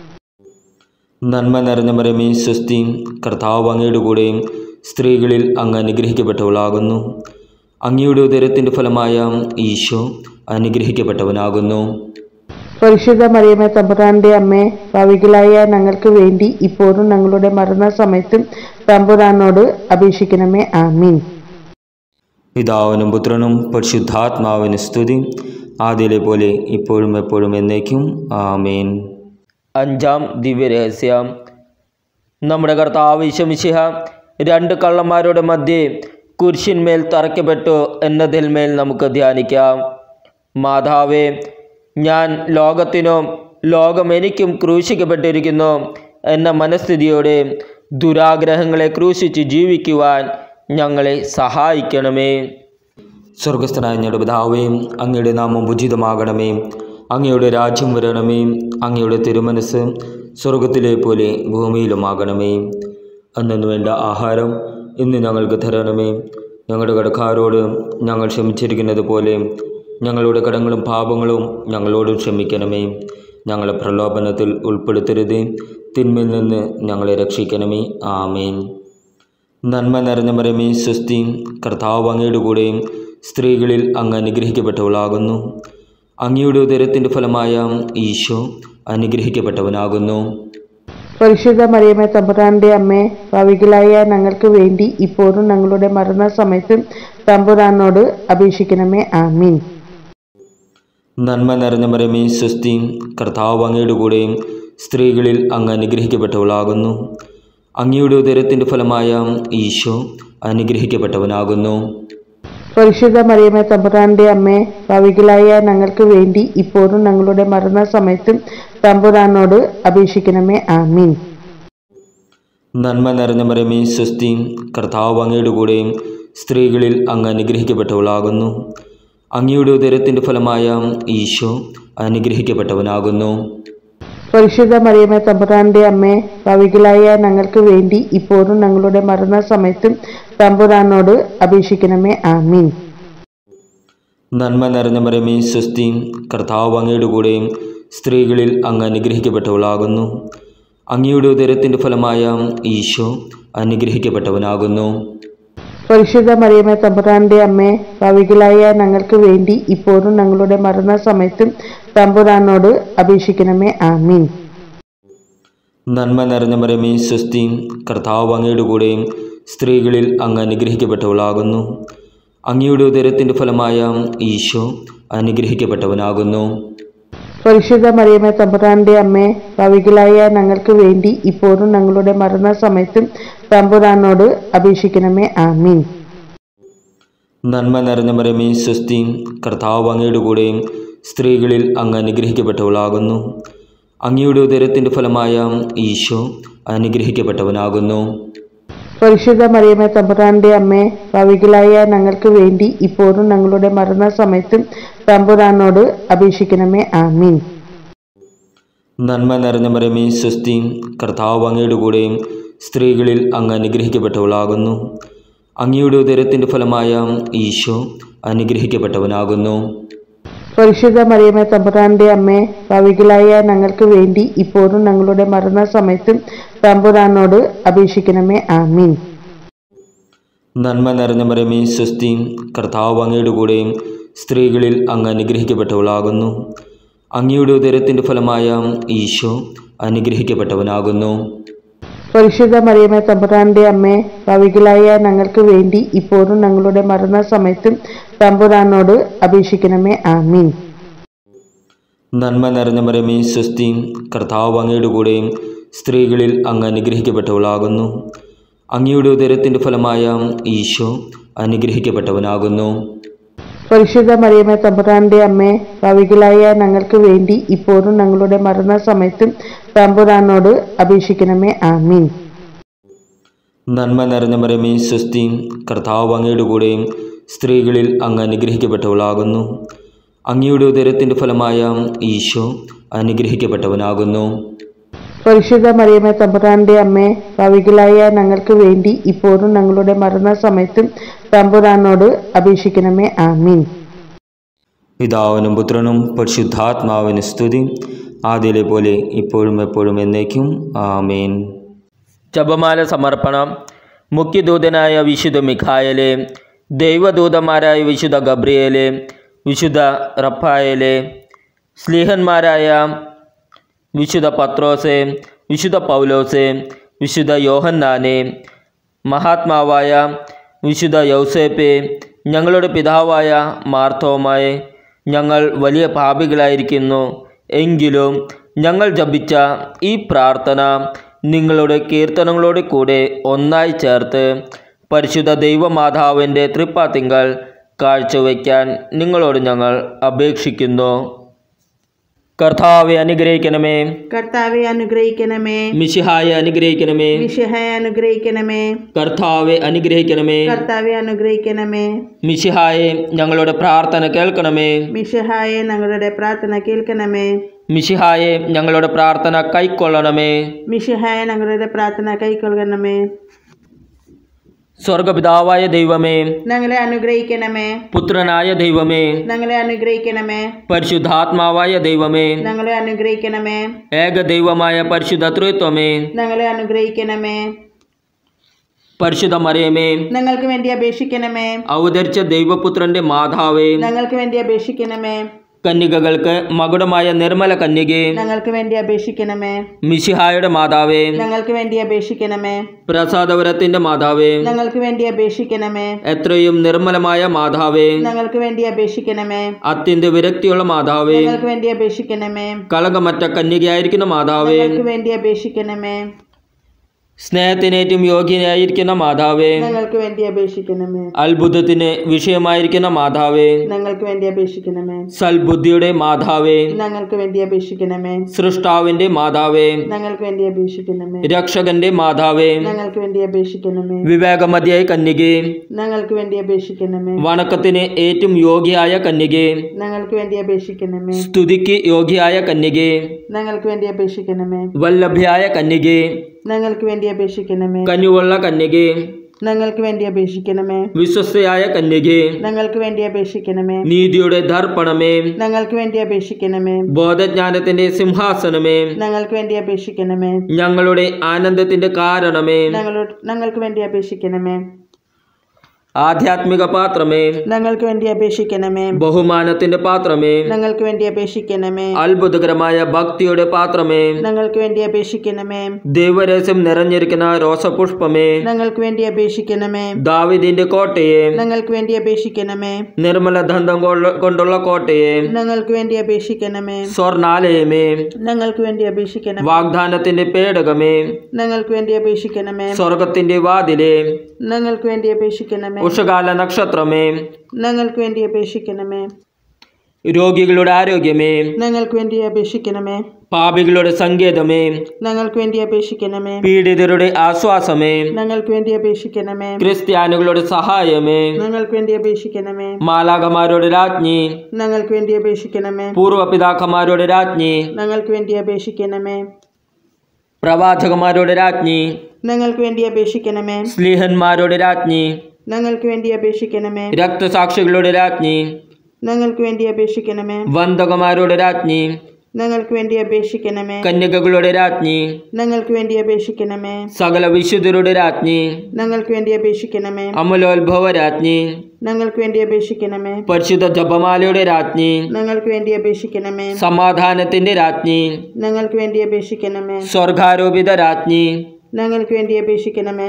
നന്മ നിറഞ്ഞ മരമേ സ്വസ്തി കർത്താവ് അങ്ങയുടെ കൂടെയും സ്ത്രീകളിൽ അങ്ങ് അനുഗ്രഹിക്കപ്പെട്ടവളാകുന്നു അങ്ങയുടെ ഉദരത്തിൻ്റെ ഫലമായ ഈശോ അനുഗ്രഹിക്കപ്പെട്ടവനാകുന്നു പരിശുദ്ധ മറിയമേ തമ്പുരാന്റെ അമ്മേ ഭാവികളായ ഞങ്ങൾക്ക് വേണ്ടി ഇപ്പോഴും ഞങ്ങളുടെ മരണസമയത്തും തമ്പുരാനോട് അപേക്ഷിക്കണമേ ആമീൻ പിതാവിനും പുത്രനും പരിശുദ്ധാത്മാവിന് സ്തുതി ആദ്യയിലെ പോലെ ഇപ്പോഴും എപ്പോഴും എന്നേക്കും ആമേൻ അഞ്ചാം ദിവ്യരഹസ്യം നമ്മുടെ കർത്താവ് ഈശമിശിഹ രണ്ട് കള്ളന്മാരുടെ മധ്യേ കുരിശിന്മേൽ തറയ്ക്കപ്പെട്ടു എന്നതിന്മേൽ നമുക്ക് ധ്യാനിക്കാം മാതാവേ ഞാൻ ലോകത്തിനും ലോകം എനിക്കും ക്രൂശിക്കപ്പെട്ടിരിക്കുന്നു എന്ന മനസ്ഥിതിയോടെ ദുരാഗ്രഹങ്ങളെ ക്രൂശിച്ച് ജീവിക്കുവാൻ ഞങ്ങളെ സഹായിക്കണമേ സ്വർഗസ്ഥനായ ഞങ്ങളുടെ പിതാവേ അങ്ങയുടെ നാമം ഉചിതമാകണമേ അങ്ങയുടെ രാജ്യം വരണമേ അങ്ങയുടെ തിരുമനസ് സ്വർഗത്തിലെ പോലെ ഭൂമിയിലുമാകണമേ അന്നു വേണ്ട ആഹാരം ഇന്ന് ഞങ്ങൾക്ക് തരണമേ ഞങ്ങളുടെ കടക്കാരോട് ഞങ്ങൾ ക്ഷമിച്ചിരിക്കുന്നത് പോലെ ഞങ്ങളുടെ കടങ്ങളും പാപങ്ങളും ഞങ്ങളോട് ക്ഷമിക്കണമേ ഞങ്ങളെ പ്രലോഭനത്തിൽ ഉൾപ്പെടുത്തരുതേ തിന്മയിൽ നിന്ന് ഞങ്ങളെ രക്ഷിക്കണമേ ആമേൻ നന്മ നിറഞ്ഞ മരമേ സ്വസ്തി കർത്താവ് അങ്ങയുടെ കൂടെയും സ്ത്രീകളിൽ അങ്ങ് അനുഗ്രഹിക്കപ്പെട്ടവളാകുന്നു അങ്ങയുടെ ഉദരത്തിൻ്റെ ഫലമായ ഈശോ അനുഗ്രഹിക്കപ്പെട്ടവനാകുന്നു പരിശുദ്ധ മറിയമേ തമ്പുരാന്റെ അമ്മേ ഭാവികളായ ഞങ്ങൾക്ക് വേണ്ടി ഇപ്പോഴും ഞങ്ങളുടെ മരണസമയത്തും തമ്പുരാനോട് അപേക്ഷിക്കണമേ ആമീൻ നന്മ നിറഞ്ഞ മരമേ സ്വസ്തി കർത്താവ് അങ്ങയുടെ കൂടെയും സ്ത്രീകളിൽ അങ്ങ് അനുഗ്രഹിക്കപ്പെട്ടവളാകുന്നു അങ്ങയുടെ ഉദരത്തിൻ്റെ ഫലമായ ഈശോ അനുഗ്രഹിക്കപ്പെട്ടവനാകുന്നു പരിശുദ്ധ മറിയമേ തമ്പുരാന്റെ അമ്മേ ഭാവികളായ ഞങ്ങൾക്ക് വേണ്ടി ഇപ്പോഴും ഞങ്ങളുടെ മരണസമയത്തും തമ്പുരാനോട് അപേക്ഷിക്കണമേ ആമീൻ നന്മ നിറഞ്ഞ മരമേ സ്വസ്തി കർത്താവ് അങ്ങയുടെ കൂടെയും സ്ത്രീകളിൽ അങ്ങ് അനുഗ്രഹിക്കപ്പെട്ടവളാകുന്നു അങ്ങയുടെ ഉദരത്തിൻ്റെ ഫലമായ ഈശോ അനുഗ്രഹിക്കപ്പെട്ടവനാകുന്നു പരിശുദ്ധ മറിയമേ തമ്പുരാന്റെ അമ്മേ ഭാവികളായ ഞങ്ങൾക്ക് വേണ്ടി ഇപ്പോഴും ഞങ്ങളുടെ മരണസമയത്തും തമ്പുരാനോട് അപേക്ഷിക്കണമേ ആമീൻ നന്മ നിറഞ്ഞ മരമേ സ്വസ്തി കർത്താവ് അങ്ങയുടെ കൂടെയും സ്ത്രീകളിൽ അങ്ങ് അനുഗ്രഹിക്കപ്പെട്ടവളാകുന്നു അങ്ങയുടെ ഉദരത്തിൻ്റെ ഫലമായ ഈശോ അനുഗ്രഹിക്കപ്പെട്ടവനാകുന്നു പരിശുദ്ധ മറിയമേ തമ്പുരാന്റെ അമ്മേ ഭാവികളായ ഞങ്ങൾക്ക് വേണ്ടി ഇപ്പോഴും ഞങ്ങളുടെ മരണസമയത്തും തമ്പുരാനോട് അപേക്ഷിക്കണമേ ആമീൻ നന്മ നിറഞ്ഞ മരമേ സ്വസ്തി കർത്താവ് അങ്ങയുടെ കൂടെയും സ്ത്രീകളിൽ അങ്ങ് അനുഗ്രഹിക്കപ്പെട്ടവളാകുന്നു അങ്ങയുടെ ഉദരത്തിൻ്റെ ഫലമായ ഈശോ അനുഗ്രഹിക്കപ്പെട്ടവനാകുന്നു പരിശുദ്ധ മറിയമേ തമ്പുരാന്റെ അമ്മേ ഭാവികളായ ഞങ്ങൾക്ക് വേണ്ടി ഇപ്പോഴും ഞങ്ങളുടെ മരണസമയത്തും തമ്പുരാനോട് അപേക്ഷിക്കണമേ ആമീൻ നന്മ നിറഞ്ഞ മരമേ സ്വസ്തി കർത്താവ് അങ്ങയുടെ കൂടെയും സ്ത്രീകളിൽ അങ്ങ് അനുഗ്രഹിക്കപ്പെട്ടവളാകുന്നു അങ്ങയുടെ ഉദരത്തിൻ്റെ ഫലമായ ഈശോ അനുഗ്രഹിക്കപ്പെട്ടവനാകുന്നു പരിശുദ്ധ മറിയമേ തമ്പുരാന്റെ അമ്മേ ഭാവികളായ ഞങ്ങൾക്ക് വേണ്ടി ഇപ്പോഴും ഞങ്ങളുടെ മരണസമയത്തും തമ്പുരാനോട് അപേക്ഷിക്കണമേ ആമീൻ നന്മ നിറഞ്ഞ മരമേ സ്വസ്തി കർത്താവ് അങ്ങയുടെ കൂടെയും സ്ത്രീകളിൽ അങ്ങ് അനുഗ്രഹിക്കപ്പെട്ടവളാകുന്നു അങ്ങയുടെ ഉദരത്തിൻ്റെ ഫലമായ ഈശോ അനുഗ്രഹിക്കപ്പെട്ടവനാകുന്നു പരിശുദ്ധ മറിയമേ തമ്പുരാന്റെ അമ്മേ ഭാവികളായ ഞങ്ങൾക്ക് വേണ്ടി ഇപ്പോഴും ഞങ്ങളുടെ മരണസമയത്തും തമ്പുരാനോട് അപേക്ഷിക്കണമേ ആമീൻ നന്മ നിറഞ്ഞ മരമേ സ്വസ്തി കർത്താവ് അങ്ങയുടെ കൂടെയും സ്ത്രീകളിൽ അങ്ങ് അനുഗ്രഹിക്കപ്പെട്ടവളാകുന്നു അങ്ങയുടെ ഉദരത്തിൻ്റെ ഫലമായ ഈശോ അനുഗ്രഹിക്കപ്പെട്ടവനാകുന്നു പരിശുദ്ധ മറിയമേ തമ്പുരാന്റെ അമ്മേ ഭാവികളായ ഞങ്ങൾക്ക് വേണ്ടി ഇപ്പോഴും ഞങ്ങളുടെ മരണസമയത്തും തമ്പുരാനോട് അപേക്ഷിക്കണമേ ആമീൻ നന്മ നിറഞ്ഞ മരമേ സ്വസ്തി കർത്താവ് അങ്ങയുടെ കൂടെയും സ്ത്രീകളിൽ അങ്ങ് അനുഗ്രഹിക്കപ്പെട്ടവളാകുന്നു അങ്ങയുടെ ഉദരത്തിൻ്റെ ഫലമായ ഈശോ അനുഗ്രഹിക്കപ്പെട്ടവനാകുന്നു പരിശുദ്ധ മറിയമേ തമ്പുരാന്റെ അമ്മേ ഭാവികളായ ഞങ്ങൾക്ക് വേണ്ടി ഇപ്പോഴും ഞങ്ങളുടെ മരണസമയത്തും തമ്പുരാനോട് അപേക്ഷിക്കണമേ ആമീൻ നന്മ നിറഞ്ഞ മരമേ സ്വസ്തി കർത്താവ് അങ്ങയുടെ കൂടെയും സ്ത്രീകളിൽ അങ്ങ് അനുഗ്രഹിക്കപ്പെട്ടവളാകുന്നു അങ്ങയുടെ ഉദരത്തിൻ്റെ ഫലമായ ഈശോ അനുഗ്രഹിക്കപ്പെട്ടവനാകുന്നു പരിശുദ്ധ മറിയമേ തമ്പുരാന്റെ അമ്മേ ഭാവികളായ ഞങ്ങൾക്ക് വേണ്ടി ഇപ്പോഴും ഞങ്ങളുടെ മരണസമയത്തും തമ്പുരാനോട് അപേക്ഷിക്കണമേ ആമീൻ പിതാവിനും പുത്രനും പരിശുദ്ധാത്മാവിന് സ്തുതി ആദ്യയിലെ പോലെ ഇപ്പോഴും എപ്പോഴും എന്നേക്കും ആമേൻ ജപമാല സമർപ്പണം മുഖ്യദൂതനായ വിശുദ്ധ മിഖായലെ ദൈവദൂതന്മാരായ വിശുദ്ധ ഗബ്രിയേലെ വിശുദ്ധ റഫായേലെ സ്ലീഹന്മാരായ വിശുദ്ധ പത്രോസെ വിശുദ്ധ പൗലോസെ വിശുദ്ധ യോഹന്നാനെ മഹാത്മാവായ വിശുദ്ധ യൗസേപ്പെ ഞങ്ങളുടെ പിതാവായ മാർത്തോമായെ ഞങ്ങൾ വലിയ പാപികളായിരിക്കുന്നു എങ്കിലും ഞങ്ങൾ ജപിച്ച ഈ പ്രാർത്ഥന നിങ്ങളുടെ കീർത്തനങ്ങളോട് കൂടെ ഒന്നായി ചേർത്ത് പരിശുദ്ധ ദൈവമാതാവിൻ്റെ തൃപ്പാത്തിങ്കൽ കാഴ്ചവെക്കാൻ നിങ്ങളോട് ഞങ്ങൾ അപേക്ഷിക്കുന്നു കർത്താവെ അനുഗ്രഹിക്കണമേ കർത്താവെ അനുഗ്രഹിക്കണമേ മിശിഹായെ അനുഗ്രഹിക്കണമേ വിഷഹായ അനുഗ്രഹിക്കണമേ കർത്താവെ അനുഗ്രഹിക്കണമേ കർത്താവെ അനുഗ്രഹിക്കണമേ മിശിഹായെ ഞങ്ങളുടെ പ്രാർത്ഥന കേൾക്കണമേ മിഷഹായെ ഞങ്ങളുടെ പ്രാർത്ഥന കേൾക്കണമേ മിശിഹായെ ഞങ്ങളുടെ പ്രാർത്ഥന കൈക്കൊള്ളണമേ മിഷഹായ ഞങ്ങളുടെ പ്രാർത്ഥന കൈക്കൊള്ളണമേ സ്വർഗപിതാവായ ദൈവമേ ഞങ്ങളെ അനുഗ്രഹിക്കണമേ പുത്രനായ ദൈവമേ ഞങ്ങളെ അനുഗ്രഹിക്കണമേ പരിശുദ്ധാത്മാവായ ദൈവമേ ഞങ്ങളെ അനുഗ്രഹിക്കണമേ ഏക ദൈവമായ പരിശുദ്ധ ത്രിത്വമേ ഞങ്ങളെ അനുഗ്രഹിക്കണമേ പരിശുദ്ധ മറിയമേ ഞങ്ങൾക്ക് വേണ്ടി അപേക്ഷിക്കണമേ അവതരിച്ച ദൈവപുത്രന്റെ മാതാവേ ഞങ്ങൾക്ക് വേണ്ടി അപേക്ഷിക്കണമേ കന്യകകൾക്ക് മകുടമായ നിർമ്മല കന്യകെ ഞങ്ങൾക്ക് വേണ്ടി അപേക്ഷിക്കണമേ മിശിഹായുടെ മാതാവേ ഞങ്ങൾക്ക് വേണ്ടി അപേക്ഷിക്കണമേ പ്രസാദവരത്തിന്റെ മാതാവേ ഞങ്ങൾക്ക് വേണ്ടി അപേക്ഷിക്കണമേ എത്രയും നിർമ്മലമായ മാതാവേ ഞങ്ങൾക്ക് വേണ്ടി അപേക്ഷിക്കണമേ അത്യന്ത വിരക്തിയുള്ള മാതാവേ ഞങ്ങൾക്ക് വേണ്ടി അപേക്ഷിക്കണമേ കളങ്കമറ്റ കന്യകയായിരിക്കുന്ന മാതാവേ ഞങ്ങൾക്ക് വേണ്ടി അപേക്ഷിക്കണമേ സ്നേഹത്തിനേറ്റവും യോഗ്യനായിരിക്കുന്ന മാതാവേ ഞങ്ങൾക്ക് വേണ്ടി അപേക്ഷിക്കണമേ അത്ഭുതത്തിന് വിഷയമായിരിക്കുന്ന മാതാവേ ഞങ്ങൾക്ക് വേണ്ടി അപേക്ഷിക്കണമേ സൽബുദ്ധിയുടെ മാതാവേ ഞങ്ങൾക്ക് വേണ്ടി അപേക്ഷിക്കണമേ സൃഷ്ടാവിന്റെ മാതാവേ ഞങ്ങൾക്ക് വേണ്ടി അപേക്ഷിക്കണമേ രക്ഷകന്റെ മാതാവേ ഞങ്ങൾക്ക് വേണ്ടി അപേക്ഷിക്കണമേ വിവേകമതിയായ കന്യകെ ഞങ്ങൾക്ക് വേണ്ടി അപേക്ഷിക്കണമേ വണക്കത്തിന് ഏറ്റവും യോഗ്യയായ കന്യകെ ഞങ്ങൾക്ക് വേണ്ടി അപേക്ഷിക്കണമേ സ്തുതിക്ക് യോഗ്യയായ കന്യകെ ഞങ്ങൾക്ക് വേണ്ടി അപേക്ഷിക്കണമേ വല്ലഭ്യായ കന്യകെ ഞങ്ങൾക്ക് വേണ്ടി അപേക്ഷിക്കണമേ കനിവുള്ള കന്യകെ ഞങ്ങൾക്ക് വേണ്ടി അപേക്ഷിക്കണമേ വിശ്വസ്തയായ കന്യകെ ഞങ്ങൾക്ക് വേണ്ടി അപേക്ഷിക്കണമേ നീതിയുടെ ദർപ്പണമേ ഞങ്ങൾക്ക് വേണ്ടി അപേക്ഷിക്കണമേ ബോധജ്ഞാനത്തിന്റെ സിംഹാസനമേ ഞങ്ങൾക്ക് വേണ്ടി അപേക്ഷിക്കണമേ ഞങ്ങളുടെ ആനന്ദത്തിന്റെ കാരണമേ ഞങ്ങളോട് ഞങ്ങൾക്ക് വേണ്ടി അപേക്ഷിക്കണമേ ആധ്യാത്മിക പാത്രമേ ഞങ്ങൾക്ക് വേണ്ടി അപേക്ഷിക്കണമേ ബഹുമാനത്തിന്റെ പാത്രമേ ഞങ്ങൾക്ക് വേണ്ടി അപേക്ഷിക്കണമേ അത്ഭുതകരമായ ഭക്തിയുടെ പാത്രമേ ഞങ്ങൾക്ക് വേണ്ടി അപേക്ഷിക്കണമേ ദൈവരസം നിറഞ്ഞിരിക്കുന്ന റോസപുഷ്പമേ ഞങ്ങൾക്ക് വേണ്ടി അപേക്ഷിക്കണമേ ദാവിദിന്റെ കോട്ടയെ ഞങ്ങൾക്ക് വേണ്ടി അപേക്ഷിക്കണമേ നിർമ്മല ദന്തം കൊള്ള- കൊണ്ടുള്ള കോട്ടയെ ഞങ്ങൾക്ക് വേണ്ടി അപേക്ഷിക്കണമേ സ്വർണാലയമേ ഞങ്ങൾക്ക് വേണ്ടി അപേക്ഷിക്കണമേ വാഗ്ദാനത്തിന്റെ പേടകമേ ഞങ്ങൾക്ക് വേണ്ടി അപേക്ഷിക്കണമേ സ്വർഗത്തിന്റെ വാതിലെ ഞങ്ങൾക്ക് വേണ്ടി അപേക്ഷിക്കണമേ ഉഷകാല നക്ഷത്രമേ ഞങ്ങൾക്ക് വേണ്ടി അപേക്ഷിക്കണമേ രോഗികളുടെ ആരോഗ്യമേ ഞങ്ങൾക്ക് വേണ്ടി അപേക്ഷിക്കണമേ പാപികളുടെ സങ്കേതമേ ഞങ്ങൾക്ക് വേണ്ടി അപേക്ഷിക്കണമേ പീഡിതരുടെ ആശ്വാസമേ ഞങ്ങൾക്ക് വേണ്ടി അപേക്ഷിക്കണമേ ക്രിസ്ത്യാനികളുടെ സഹായമേ ഞങ്ങൾക്ക് വേണ്ടി അപേക്ഷിക്കണമേ മാലാകമാരുടെ രാജ്ഞി ഞങ്ങൾക്ക് വേണ്ടി അപേക്ഷിക്കണമേ പൂർവപിതാക്കന്മാരുടെ രാജ്ഞി ഞങ്ങൾക്ക് വേണ്ടി അപേക്ഷിക്കണമേ പ്രവാചകന്മാരുടെ രാജ്ഞി ഞങ്ങൾക്ക് വേണ്ടി അപേക്ഷിക്കണമേ സ്ലീഹന്മാരുടെ രാജ്ഞി ഞങ്ങൾക്ക് വേണ്ടി അപേക്ഷിക്കണമേ രക്തസാക്ഷികളുടെ രാജ്ഞി ഞങ്ങൾക്ക് വേണ്ടി അപേക്ഷിക്കണമേ വന്ദകന്മാരുടെ രാജ്ഞി ഞങ്ങൾക്ക് വേണ്ടി അപേക്ഷിക്കണമേ കന്യകകളുടെ രാജ്ഞി ഞങ്ങൾക്ക് വേണ്ടി അപേക്ഷിക്കണമേ സകല വിശുദ്ധരുടെ രാജ്ഞി ഞങ്ങൾക്ക് വേണ്ടി അപേക്ഷിക്കണമേ അമലോത്ഭവ രാജ്ഞി ഞങ്ങൾക്ക് വേണ്ടി അപേക്ഷിക്കണമേ പരിശുദ്ധ ജപമാലയുടെ രാജ്ഞി ഞങ്ങൾക്ക് വേണ്ടി അപേക്ഷിക്കണമേ സമാധാനത്തിന്റെ രാജ്ഞി ഞങ്ങൾക്ക് വേണ്ടി അപേക്ഷിക്കണമേ സ്വർഗാരോപിത രാജ്ഞി ഞങ്ങൾക്ക് വേണ്ടി അപേക്ഷിക്കണമേ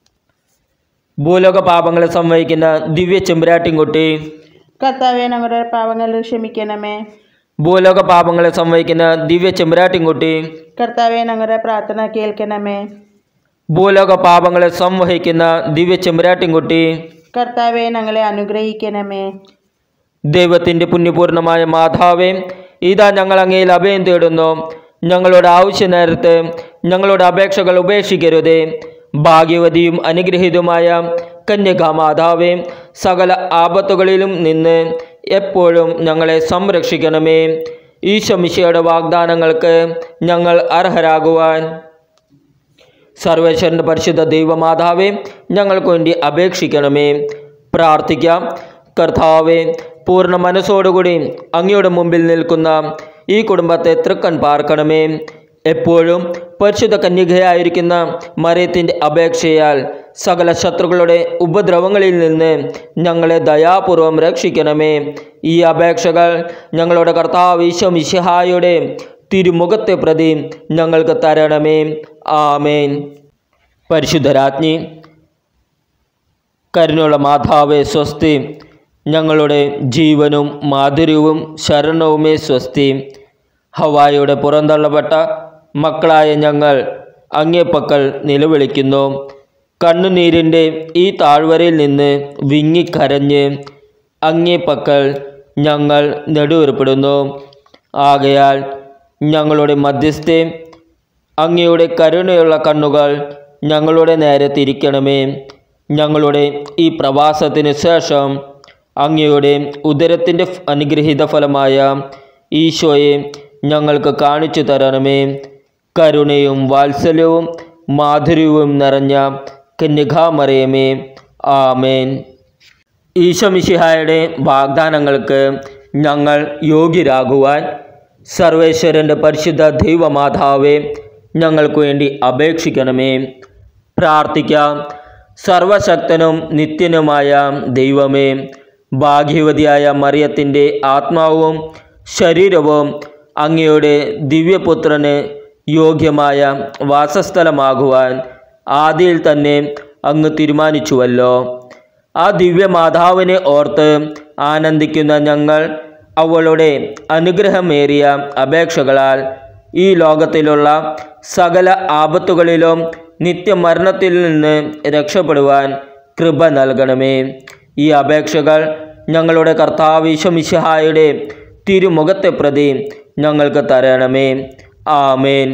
ഭൂലോക പാപങ്ങളെ സംവഹിക്കുന്ന ദിവ്യ ചെമ്പുരാട്ടിൻകുട്ടി കർത്താവെ ഞങ്ങളുടെ പാവങ്ങൾ ക്ഷമിക്കണമേ ഭൂലോക പാപങ്ങളെ സംവഹിക്കുന്ന ദിവ്യ ചെമ്പുരാട്ടിൻകുട്ടി കർത്താവെ ഞങ്ങളുടെ പ്രാർത്ഥന കേൾക്കണമേ ഭൂലോക പാപങ്ങളെ സംവഹിക്കുന്ന ദിവ്യ ചെമ്പുരാട്ടിൻകുട്ടി കർത്താവെ ഞങ്ങളെ അനുഗ്രഹിക്കണമേ ദൈവത്തിൻ്റെ പുണ്യപൂർണമായ മാതാവേ ഇതാ ഞങ്ങൾ അങ്ങയിൽ അഭയം തേടുന്നു ഞങ്ങളുടെ ആവശ്യ നേരത്ത് ഞങ്ങളുടെ അപേക്ഷകൾ ഉപേക്ഷിക്കരുതേ ഭാഗ്യവതിയും അനുഗ്രഹീതമായ കന്യകാമാതാവേ സകല ആപത്തുകളിലും നിന്ന് എപ്പോഴും ഞങ്ങളെ സംരക്ഷിക്കണമേ ഈശോമിശയുടെ വാഗ്ദാനങ്ങൾക്ക് ഞങ്ങൾ അർഹരാകുവാൻ സർവേശ്വരൻ്റെ പരിശുദ്ധ ദൈവമാതാവേ ഞങ്ങൾക്ക് വേണ്ടി അപേക്ഷിക്കണമേ പ്രാർത്ഥിക്കാം കർത്താവെ പൂർണ്ണ മനസ്സോടുകൂടി അങ്ങയുടെ മുമ്പിൽ നിൽക്കുന്ന ഈ കുടുംബത്തെ തൃക്കൺ പാർക്കണമേ എപ്പോഴും പരിശുദ്ധ കന്യകയായിരിക്കുന്ന മറിയത്തിൻ്റെ അപേക്ഷയാൽ സകല ശത്രുക്കളുടെ ഉപദ്രവങ്ങളിൽ നിന്ന് ഞങ്ങളെ ദയാപൂർവം രക്ഷിക്കണമേ ഈ അപേക്ഷകൾ ഞങ്ങളുടെ കർത്താവ് ഈശോ മിശിഹായുടെ തിരുമുഖത്തെ പ്രതി ഞങ്ങൾക്ക് തരണമേ ആമേൻ പരിശുദ്ധരാജ്ഞി കരുണയുള്ള മാതാവേ സ്വസ്തി ഞങ്ങളുടെ ജീവനും മാധുര്യവും ശരണവുമേ സ്വസ്തി ഹവായുടെ പുറന്തള്ളപ്പെട്ട മക്കളായ ഞങ്ങൾ അങ്ങേപ്പക്കൽ നിലവിളിക്കുന്നു കണ്ണുനീരിൻ്റെ ഈ താഴ്വരയിൽ നിന്ന് വിങ്ങിക്കരഞ്ഞ് അങ്ങേപ്പക്കൽ ഞങ്ങൾ നെടുവേർപ്പെടുന്നു ആകയാൽ ഞങ്ങളുടെ മധ്യസ്ഥെ അങ്ങയുടെ കരുണയുള്ള കണ്ണുകൾ ഞങ്ങളുടെ നേരെ തിരിക്കണമേ ഞങ്ങളുടെ ഈ പ്രവാസത്തിന് ശേഷം അങ്ങയുടെ ഉദരത്തിൻ്റെ ഫ്- അനുഗ്രഹീത ഫലമായ ഈശോയെ ഞങ്ങൾക്ക് കാണിച്ചു തരണമേ കരുണയും വാത്സല്യവും മാധുര്യവും നിറഞ്ഞ കന്യകാമറിയമേ ആമേൻ ഈശോമിശിഹായുടെ വാഗ്ദാനങ്ങൾക്ക് ഞങ്ങൾ യോഗ്യരാകുവാൻ സർവേശ്വരൻ്റെ പരിശുദ്ധ ദൈവമാതാവേ ഞങ്ങൾക്ക് വേണ്ടി അപേക്ഷിക്കണമേ പ്രാർത്ഥിക്കാം സർവശക്തനും നിത്യനുമായ ദൈവമേ ഭാഗ്യവതിയായ മറിയത്തിൻ്റെ ആത്മാവും ശരീരവും അങ്ങയുടെ ദിവ്യപുത്രന് യോഗ്യമായ വാസസ്ഥലമാകുവാൻ ആദിയിൽ തന്നെ അങ്ങ് തീരുമാനിച്ചുവല്ലോ ആ ദിവ്യമാതാവിനെ ഓർത്ത് ആനന്ദിക്കുന്ന ഞങ്ങൾ അവളുടെ അനുഗ്രഹമേറിയ അപേക്ഷകളാൽ ഈ ലോകത്തിലുള്ള സകല ആപത്തുകളിലും നിത്യമരണത്തിൽ നിന്ന് രക്ഷപ്പെടുവാൻ കൃപ നൽകണമേ ഈ അപേക്ഷകൾ ഞങ്ങളുടെ കർത്താവിശ്വമിശിഹായുടെ തിരുമുഖത്തെ പ്രതി ഞങ്ങൾക്ക് തരണമേ ആമേൻ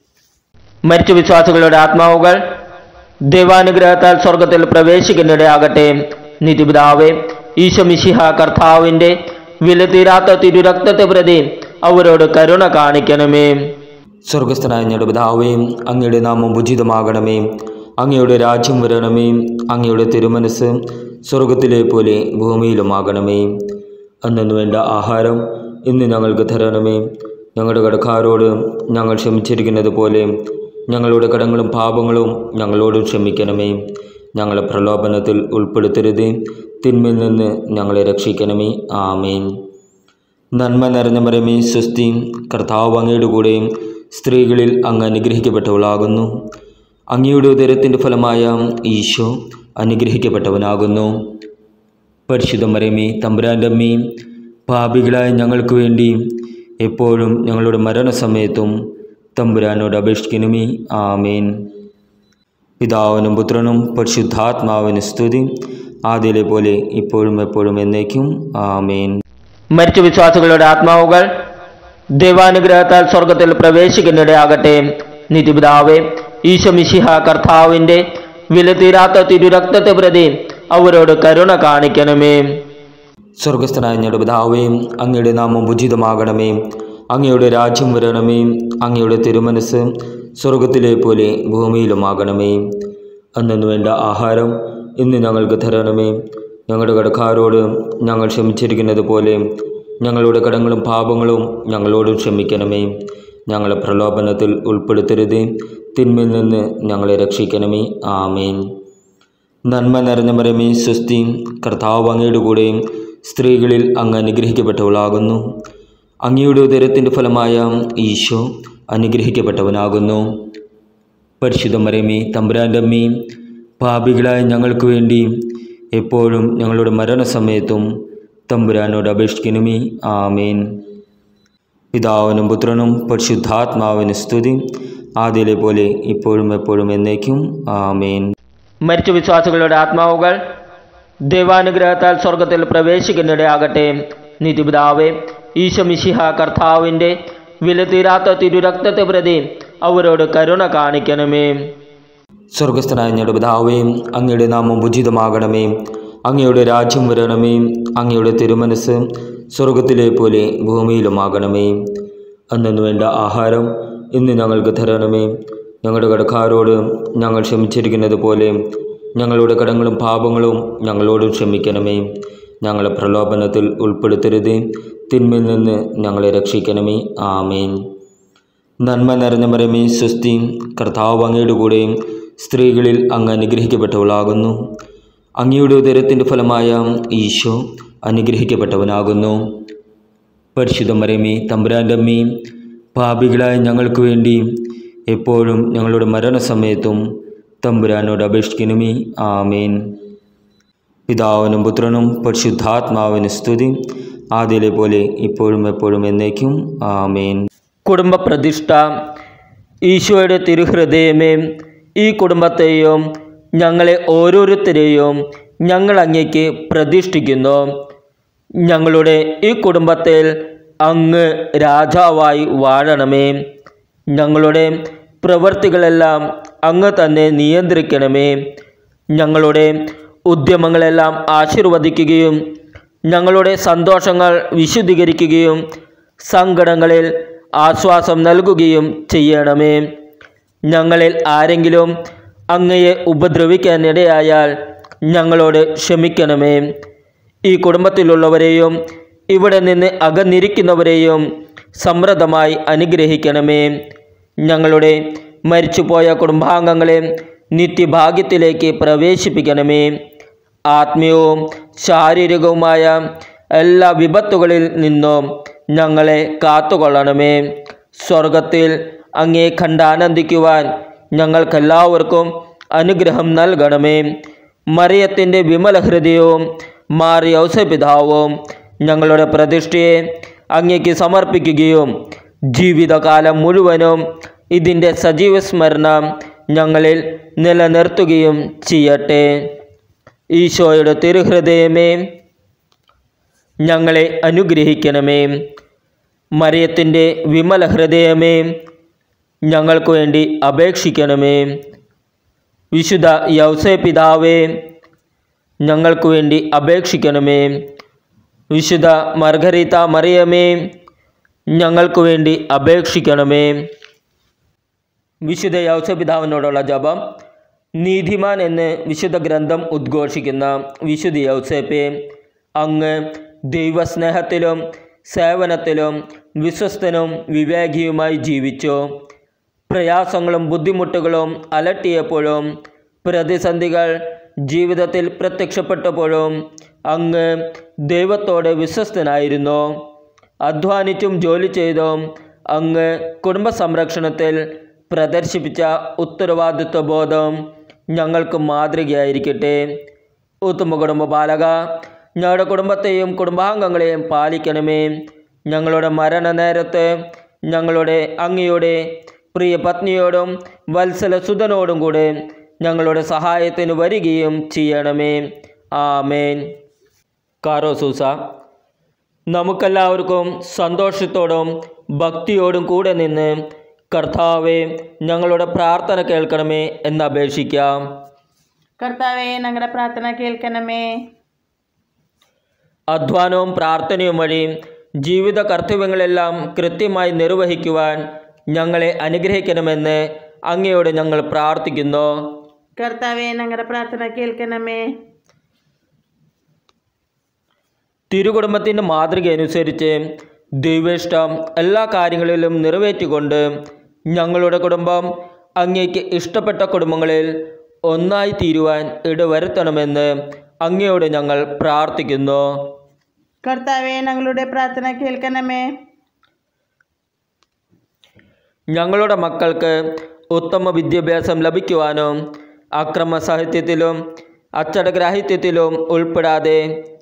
മരിച്ച വിശ്വാസികളുടെ ആത്മാവുകൾ ദൈവാനുഗ്രഹത്താൽ സ്വർഗത്തിൽ പ്രവേശിക്കുന്നിടയാകട്ടെ നിതിപിതാവേ ഈശോമിശിഹ കർത്താവിൻ്റെ വിലതീരാത്ത തിരുരക്തത്തെ പ്രതി അവരോട് കരുണ കാണിക്കണമേ സ്വർഗസ്ഥനായ ഞങ്ങളുടെ പിതാവേ അങ്ങയുടെ നാമം ഉചിതമാകണമേ അങ്ങയുടെ രാജ്യം വരണമേ അങ്ങയുടെ തിരുമനസ് സ്വർഗത്തിലെ പോലെ ഭൂമിയിലുമാകണമേ അന്നു വേണ്ട ആഹാരം ഇന്ന് ഞങ്ങൾക്ക് തരണമേ ഞങ്ങളുടെ കടക്കാരോട് ഞങ്ങൾ ക്ഷമിച്ചിരിക്കുന്നത് പോലെ ഞങ്ങളുടെ കടങ്ങളും പാപങ്ങളും ഞങ്ങളോട് ക്ഷമിക്കണമേ ഞങ്ങളെ പ്രലോഭനത്തിൽ ഉൾപ്പെടുത്തരുത് തിന്മയിൽ നിന്ന് ഞങ്ങളെ രക്ഷിക്കണമേ ആമേൻ നന്മ നിറഞ്ഞ മരമേ സ്വസ്തി കർത്താവ് അങ്ങയുടെ കൂടെയും സ്ത്രീകളിൽ അങ്ങ് അനുഗ്രഹിക്കപ്പെട്ടവളാകുന്നു അങ്ങയുടെ ഉദരത്തിൻ്റെ ഫലമായ ഈശോ അനുഗ്രഹിക്കപ്പെട്ടവനാകുന്നു പരിശുദ്ധ മരമേ തമ്പുരാൻ്റെ അമ്മയും പാപികളായ ഞങ്ങൾക്ക് വേണ്ടി എപ്പോഴും ഞങ്ങളുടെ മരണസമയത്തും തമ്പുരാനോട് അപേക്ഷിക്കണമേ ആമേൻ പിതാവിനും പുത്രനും പരിശുദ്ധാത്മാവിന് സ്തുതി ആദ്യയിലെ പോലെ ഇപ്പോഴും എപ്പോഴും എന്നേക്കും ആമേൻ മരിച്ച വിശ്വാസികളുടെ ആത്മാവുകൾ ദൈവാനുഗ്രഹത്താൽ സ്വർഗത്തിൽ പ്രവേശിക്കുന്നിടയാകട്ടെ നിതിപിതാവേ ഈശോമിശിഹ കർത്താവിൻ്റെ വിലതീരാത്ത തിരുരക്തത്തെ പ്രതി അവരോട് കരുണ കാണിക്കണമേ സ്വർഗസ്ഥനായ ഞങ്ങളുടെ പിതാവേ അങ്ങയുടെ നാമം ഉചിതമാകണമേ അങ്ങയുടെ രാജ്യം വരണമേ അങ്ങയുടെ തിരുമനസ് സ്വർഗത്തിലെ പോലെ ഭൂമിയിലുമാകണമേ അന്നു വേണ്ട ആഹാരം ഇന്ന് ഞങ്ങൾക്ക് തരണമേ ഞങ്ങളുടെ കടക്കാരോട് ഞങ്ങൾ ക്ഷമിച്ചിരിക്കുന്നത് പോലെ ഞങ്ങളുടെ കടങ്ങളും പാപങ്ങളും ഞങ്ങളോട് ക്ഷമിക്കണമേ ഞങ്ങളെ പ്രലോഭനത്തിൽ ഉൾപ്പെടുത്തരുത് തിന്മയിൽ നിന്ന് ഞങ്ങളെ രക്ഷിക്കണമേ ആമേൻ നന്മ നിറഞ്ഞ മരമേ സ്വസ്തി കർത്താവ് അങ്ങയുടെ കൂടെയും സ്ത്രീകളിൽ അങ്ങ് അനുഗ്രഹിക്കപ്പെട്ടവളാകുന്നു അങ്ങയുടെ ഉദരത്തിൻ്റെ ഫലമായ ഈശോ അനുഗ്രഹിക്കപ്പെട്ടവനാകുന്നു പരിശുദ്ധ മരമേ തമ്പുരാൻ്റെ അമ്മയും പാപികളായ ഞങ്ങൾക്ക് വേണ്ടി എപ്പോഴും ഞങ്ങളുടെ മരണസമയത്തും തമ്പുരാനോട് അപേക്ഷിക്കണമേ ആമേൻ പിതാവിനും പുത്രനും പരിശുദ്ധാത്മാവിന് സ്തുതി ആദ്യയിലെ പോലെ ഇപ്പോഴും എപ്പോഴും എന്നേക്കും ആമേൻ മരിച്ച വിശ്വാസികളുടെ ആത്മാവുകൾ ദൈവാനുഗ്രഹത്താൽ സ്വർഗത്തിൽ പ്രവേശിക്കുന്നിടയാകട്ടെ നിതിപിതാവേ ഈശോമിശിഹ കർത്താവിൻ്റെ വിലതീരാത്ത തിരുരക്തത്തെ പ്രതി അവരോട് കരുണ കാണിക്കണമേ സ്വർഗസ്ഥനായ ഞങ്ങളുടെ പിതാവേ അങ്ങയുടെ നാമം ഉചിതമാകണമേ അങ്ങയുടെ രാജ്യം വരണമേ അങ്ങയുടെ തിരുമനസ് സ്വർഗത്തിലെ പോലെ ഭൂമിയിലുമാകണമേ അന്നു വേണ്ട ആഹാരം ഇന്ന് ഞങ്ങൾക്ക് തരണമേ ഞങ്ങളുടെ കടക്കാരോട് ഞങ്ങൾ ക്ഷമിച്ചിരിക്കുന്നത് പോലെ ഞങ്ങളുടെ കടങ്ങളും പാപങ്ങളും ഞങ്ങളോട് ക്ഷമിക്കണമേ ഞങ്ങളെ പ്രലോഭനത്തിൽ ഉൾപ്പെടുത്തരുത് തിന്മയിൽ നിന്ന് ഞങ്ങളെ രക്ഷിക്കണമേ ആമേൻ നന്മ നിറഞ്ഞ മരമേ സ്വസ്തി കർത്താവ് അങ്ങയുടെ കൂടെയും സ്ത്രീകളിൽ അങ്ങ് അനുഗ്രഹിക്കപ്പെട്ടവളാകുന്നു അങ്ങയുടെ ഉദരത്തിൻ്റെ ഫലമായ ഈശോ അനുഗ്രഹിക്കപ്പെട്ടവനാകുന്നു പരിശുദ്ധ മരമേ തമ്പുരാൻ്റെ അമ്മയും പാപികളായ ഞങ്ങൾക്ക് വേണ്ടി എപ്പോഴും ഞങ്ങളുടെ മരണസമയത്തും തമ്പുരാനോട് അപേക്ഷിക്കണമേ ആമേൻ പിതാവിനും പുത്രനും പരിശുദ്ധാത്മാവിന് സ്തുതി ആദ്യയിലെ പോലെ ഇപ്പോഴും എപ്പോഴും എന്നേക്കും ആമേൻ കുടുംബ പ്രതിഷ്ഠ ഈശോയുടെ തിരുഹൃദയമേ ഈ കുടുംബത്തെയും ഞങ്ങളെ ഓരോരുത്തരെയും ഞങ്ങൾ അങ്ങേക്ക് പ്രതിഷ്ഠിക്കുന്നു ഞങ്ങളുടെ ഈ കുടുംബത്തിൽ അങ്ങ് രാജാവായി വാഴണമേ ഞങ്ങളുടെ പ്രവൃത്തികളെല്ലാം അങ്ങ് തന്നെ നിയന്ത്രിക്കണമേ ഞങ്ങളുടെ ഉദ്യമങ്ങളെല്ലാം ആശീർവദിക്കുകയും ഞങ്ങളുടെ സന്തോഷങ്ങൾ വിശുദ്ധീകരിക്കുകയും സങ്കടങ്ങളിൽ ആശ്വാസം നൽകുകയും ചെയ്യണമേ ഞങ്ങളിൽ ആരെങ്കിലും അങ്ങയെ ഉപദ്രവിക്കാനിടയായാൽ ഞങ്ങളോട് ക്ഷമിക്കണമേ ഈ കുടുംബത്തിലുള്ളവരെയും ഇവിടെ നിന്ന് അകന്നിരിക്കുന്നവരെയും സമൃദ്ധമായി അനുഗ്രഹിക്കണമേ ഞങ്ങളുടെ മരിച്ചുപോയ കുടുംബാംഗങ്ങളെ നിത്യഭാഗ്യത്തിലേക്ക് പ്രവേശിപ്പിക്കണമേ ആത്മീയവും ശാരീരികവുമായ എല്ലാ വിപത്തുകളിൽ നിന്നും ഞങ്ങളെ കാത്തുകൊള്ളണമേ സ്വർഗത്തിൽ അങ്ങേ കണ്ടാനന്ദിക്കുവാൻ ഞങ്ങൾക്കെല്ലാവർക്കും അനുഗ്രഹം നൽകണമേ മറിയത്തിൻ്റെ വിമല ഹൃദയവും മാറിയ ഔസപിതാവും ഞങ്ങളുടെ പ്രതിഷ്ഠയെ അങ്ങേക്ക് സമർപ്പിക്കുകയും ജീവിതകാലം മുഴുവനും ഇതിൻ്റെ സജീവ സ്മരണം ഞങ്ങളിൽ നിലനിർത്തുകയും ചെയ്യട്ടെ ഈശോയുടെ തിരുഹൃദയമേ ഞങ്ങളെ അനുഗ്രഹിക്കണമേ മറിയത്തിൻ്റെ വിമല ഹൃദയമേ ഞങ്ങൾക്ക് വേണ്ടി അപേക്ഷിക്കണമേ വിശുദ്ധ യൗസേ പിതാവേ ഞങ്ങൾക്ക് വേണ്ടി അപേക്ഷിക്കണമേ വിശുദ്ധ മർഗരീത മറിയമേ ഞങ്ങൾക്ക് വേണ്ടി അപേക്ഷിക്കണമേ വിശുദ്ധ യൗസപിതാവിനോടുള്ള ജപം നീതിമാൻ എന്ന് വിശുദ്ധ ഗ്രന്ഥം ഉദ്ഘോഷിക്കുന്ന വിശുദ്ധ യൗസേപ്പെ അങ്ങ് ദൈവസ്നേഹത്തിലും സേവനത്തിലും വിശ്വസ്തനും വിവേകിയുമായി ജീവിച്ചു പ്രയാസങ്ങളും ബുദ്ധിമുട്ടുകളും അലട്ടിയപ്പോഴും പ്രതിസന്ധികൾ ജീവിതത്തിൽ പ്രത്യക്ഷപ്പെട്ടപ്പോഴും അങ്ങ് ദൈവത്തോട് വിശ്വസ്തനായിരുന്നു അധ്വാനിച്ചും ജോലി ചെയ്തും അങ്ങ് കുടുംബ സംരക്ഷണത്തിൽ പ്രദർശിപ്പിച്ച ഉത്തരവാദിത്വ ബോധം ഞങ്ങൾക്ക് മാതൃകയായിരിക്കട്ടെ ഉത്തമ കുടുംബ ബാലക ഞങ്ങളുടെ കുടുംബത്തെയും കുടുംബാംഗങ്ങളെയും പാലിക്കണമേ ഞങ്ങളുടെ മരണനേരത്ത് ഞങ്ങളുടെ അങ്ങയുടെ പ്രിയ പത്നിയോടും വത്സല സുതനോടും കൂടെ ഞങ്ങളുടെ സഹായത്തിന് വരികയും ചെയ്യണമേ ആമേൻ കാറോസൂസ നമുക്കെല്ലാവർക്കും സന്തോഷത്തോടും ഭക്തിയോടും കൂടെ നിന്ന് കർത്താവെ ഞങ്ങളുടെ പ്രാർത്ഥന കേൾക്കണമേ എന്ന് അപേക്ഷിക്കാം കർത്താവെ ഞങ്ങളുടെ പ്രാർത്ഥന കേൾക്കണമേ അധ്വാനവും പ്രാർത്ഥനയും വഴി ജീവിത കർത്തവ്യങ്ങളെല്ലാം കൃത്യമായി നിർവഹിക്കുവാൻ ഞങ്ങളെ അനുഗ്രഹിക്കണമെന്ന് അങ്ങയോട് ഞങ്ങൾ പ്രാർത്ഥിക്കുന്നു കർത്താവെ ഞങ്ങളുടെ പ്രാർത്ഥന കേൾക്കണമേ തിരുകുടുംബത്തിൻ്റെ മാതൃക അനുസരിച്ച് ദൈവേഷ്ടം എല്ലാ കാര്യങ്ങളിലും നിറവേറ്റിക്കൊണ്ട് ഞങ്ങളുടെ കുടുംബം അങ്ങേക്ക് ഇഷ്ടപ്പെട്ട കുടുംബങ്ങളിൽ ഒന്നായി തീരുവാൻ ഇടവരുത്തണമെന്ന് അങ്ങയോട് ഞങ്ങൾ പ്രാർത്ഥിക്കുന്നു കർത്താവെ ഞങ്ങളുടെ പ്രാർത്ഥന കേൾക്കണമേ ഞങ്ങളുടെ മക്കൾക്ക് ഉത്തമ വിദ്യാഭ്യാസം ലഭിക്കുവാനും അക്രമ സാഹിത്യത്തിലും അച്ചടഗ്രാഹിത്യത്തിലും ഉൾപ്പെടാതെ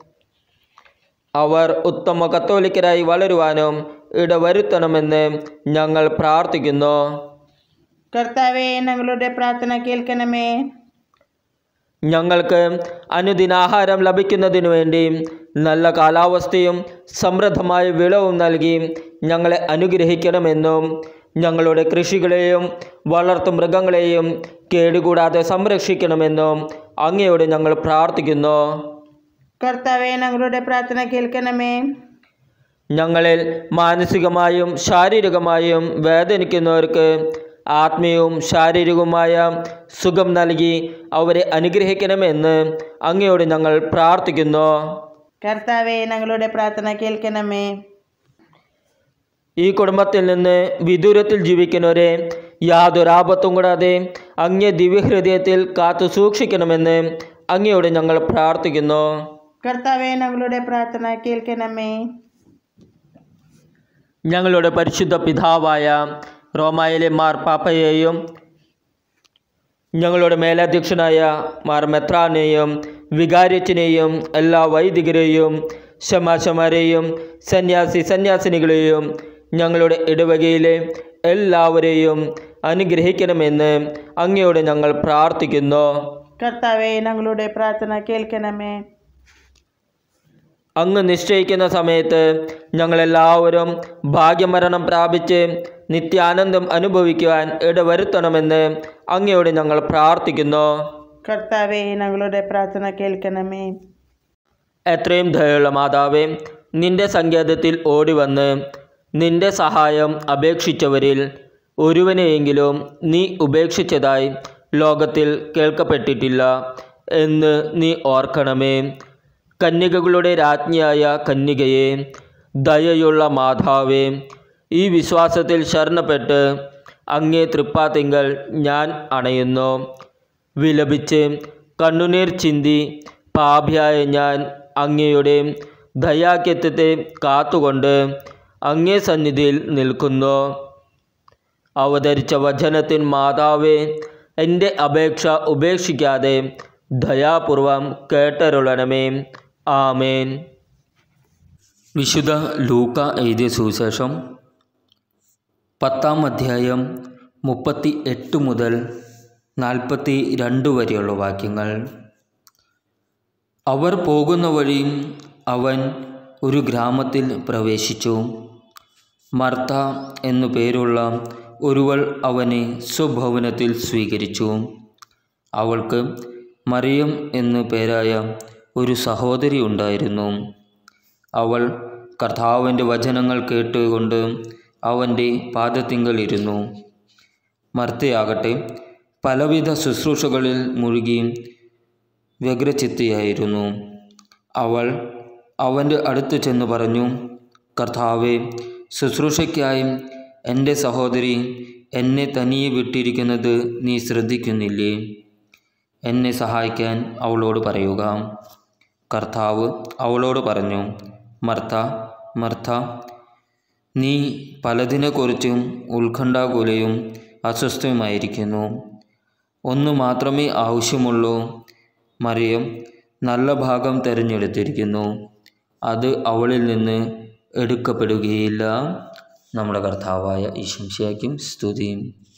അവർ ഉത്തമ കത്തോലിക്കരായി വളരുവാനും ഇടവരുത്തണമെന്ന് ഞങ്ങൾ പ്രാർത്ഥിക്കുന്നു കർത്താവെ ഞങ്ങളുടെ പ്രാർത്ഥന കേൾക്കണമേ ഞങ്ങൾക്ക് അനുദിനാഹാരം ലഭിക്കുന്നതിനു വേണ്ടി നല്ല കാലാവസ്ഥയും സമൃദ്ധമായ വിളവും നൽകി ഞങ്ങളെ അനുഗ്രഹിക്കണമെന്നും ഞങ്ങളുടെ കൃഷികളെയും വളർത്തു മൃഗങ്ങളെയും കേടുകൂടാതെ സംരക്ഷിക്കണമെന്നും അങ്ങയോട് ഞങ്ങൾ പ്രാർത്ഥിക്കുന്നു കർത്താവെ ഞങ്ങളുടെ പ്രാർത്ഥന കേൾക്കണമേ ഞങ്ങളിൽ മാനസികമായും ശാരീരികമായും വേദനിക്കുന്നവർക്ക് ആത്മീയവും ശാരീരികവുമായ സുഖം നൽകി അവരെ അനുഗ്രഹിക്കണമെന്ന് അങ്ങയോട് ഞങ്ങൾ പ്രാർത്ഥിക്കുന്നു കർത്താവെ ഞങ്ങളുടെ പ്രാർത്ഥന കേൾക്കണമേ ഈ കുടുംബത്തിൽ നിന്ന് വിദൂരത്തിൽ ജീവിക്കുന്നവരെ യാതൊരു ആപത്തും കൂടാതെ അങ്ങേ ദിവ്യഹൃദയത്തിൽ കാത്തു സൂക്ഷിക്കണമെന്ന് അങ്ങയോട് ഞങ്ങൾ പ്രാർത്ഥിക്കുന്നു കർത്താവെ ഞങ്ങളുടെ പ്രാർത്ഥന കേൾക്കണമേ ഞങ്ങളുടെ പരിശുദ്ധ പിതാവായ റോമായിലെ മാർ പാപ്പയെയും ഞങ്ങളുടെ മേലധ്യക്ഷനായ മാർ മെത്രാനെയും വികാരിച്ചനെയും എല്ലാ വൈദികരെയും ശമാശമാരെയും സന്യാസി സന്യാസിനികളെയും ഞങ്ങളുടെ ഇടവകയിലെ എല്ലാവരെയും അനുഗ്രഹിക്കണമെന്ന് അങ്ങയോട് ഞങ്ങൾ പ്രാർത്ഥിക്കുന്നു കർത്താവെ ഞങ്ങളുടെ പ്രാർത്ഥന കേൾക്കണമേ അങ്ങ് നിശ്ചയിക്കുന്ന സമയത്ത് ഞങ്ങളെല്ലാവരും ഭാഗ്യമരണം പ്രാപിച്ച് നിത്യാനന്ദം അനുഭവിക്കുവാൻ ഇടവരുത്തണമെന്ന് അങ്ങയോട് ഞങ്ങൾ പ്രാർത്ഥിക്കുന്നു കർത്താവെ ഞങ്ങളുടെ പ്രാർത്ഥന കേൾക്കണമേ എത്രയും ദയുള്ള മാതാവേ നിന്റെ സങ്കേതത്തിൽ ഓടിവന്ന് നിന്റെ സഹായം അപേക്ഷിച്ചവരിൽ ഒരുവനെയെങ്കിലും നീ ഉപേക്ഷിച്ചതായി ലോകത്തിൽ കേൾക്കപ്പെട്ടിട്ടില്ല എന്ന് നീ ഓർക്കണമേ കന്യകകളുടെ രാജ്ഞിയായ കന്യകയെ ദയയുള്ള മാതാവേ ഈ വിശ്വാസത്തിൽ ശരണപ്പെട്ട് അങ്ങേ തൃപ്പാത്തിങ്കൽ ഞാൻ അണയുന്നു വിലപിച്ച് കണ്ണുനീർ ചിന്തി പാപിയായ ഞാൻ അങ്ങയുടെ ദയാക്യത്വത്തെ കാത്തുകൊണ്ട് അങ്ങേ സന്നിധിയിൽ നിൽക്കുന്നു അവതരിച്ച വചനത്തിൻ മാതാവേ എൻ്റെ അപേക്ഷ ഉപേക്ഷിക്കാതെ ദയാപൂർവം കേട്ടരുളണമേ ആമേൻ വിശുദ്ധ ലൂക്ക എഴുതിയ സുവിശേഷം പത്താം അധ്യായം മുപ്പത്തി എട്ട് മുതൽ നാൽപ്പത്തി രണ്ട് വരെയുള്ള വാക്യങ്ങൾ അവർ പോകുന്ന വഴി അവൻ ഒരു ഗ്രാമത്തിൽ പ്രവേശിച്ചു മർത്ത എന്നു പേരുള്ള ഒരുവൾ അവനെ സ്വഭവനത്തിൽ സ്വീകരിച്ചു അവൾക്ക് മറിയം എന്നു പേരായ ഒരു സഹോദരി ഉണ്ടായിരുന്നു അവൾ കർത്താവിൻ്റെ വചനങ്ങൾ കേട്ടുകൊണ്ട് അവൻ്റെ പാദത്തിങ്കൽ ഇരുന്നു മർത്തയാകട്ടെ പലവിധ ശുശ്രൂഷകളിൽ മുഴുകി വ്യഗ്രചിത്തയായിരുന്നു അവൾ അവൻ്റെ അടുത്ത് ചെന്ന് പറഞ്ഞു കർത്താവെ ശുശ്രൂഷയ്ക്കായി എൻ്റെ സഹോദരി എന്നെ തനിയെ വിട്ടിരിക്കുന്നത് നീ ശ്രദ്ധിക്കുന്നില്ലേ എന്നെ സഹായിക്കാൻ അവളോട് പറയുക കർത്താവ് അവളോട് പറഞ്ഞു മർത്ത മർത്ത നീ പലതിനെക്കുറിച്ചും ഉത്കണ്ഠാകുലയും അസ്വസ്ഥയുമായിരിക്കുന്നു ഒന്ന് മാത്രമേ ആവശ്യമുള്ളൂ മറിയം നല്ല ഭാഗം തിരഞ്ഞെടുത്തിരിക്കുന്നു അത് അവളിൽ നിന്ന് എടുക്കപ്പെടുകയില്ല നമ്മുടെ കർത്താവായ ഈശംശയ്ക്കും സ്തുതിയും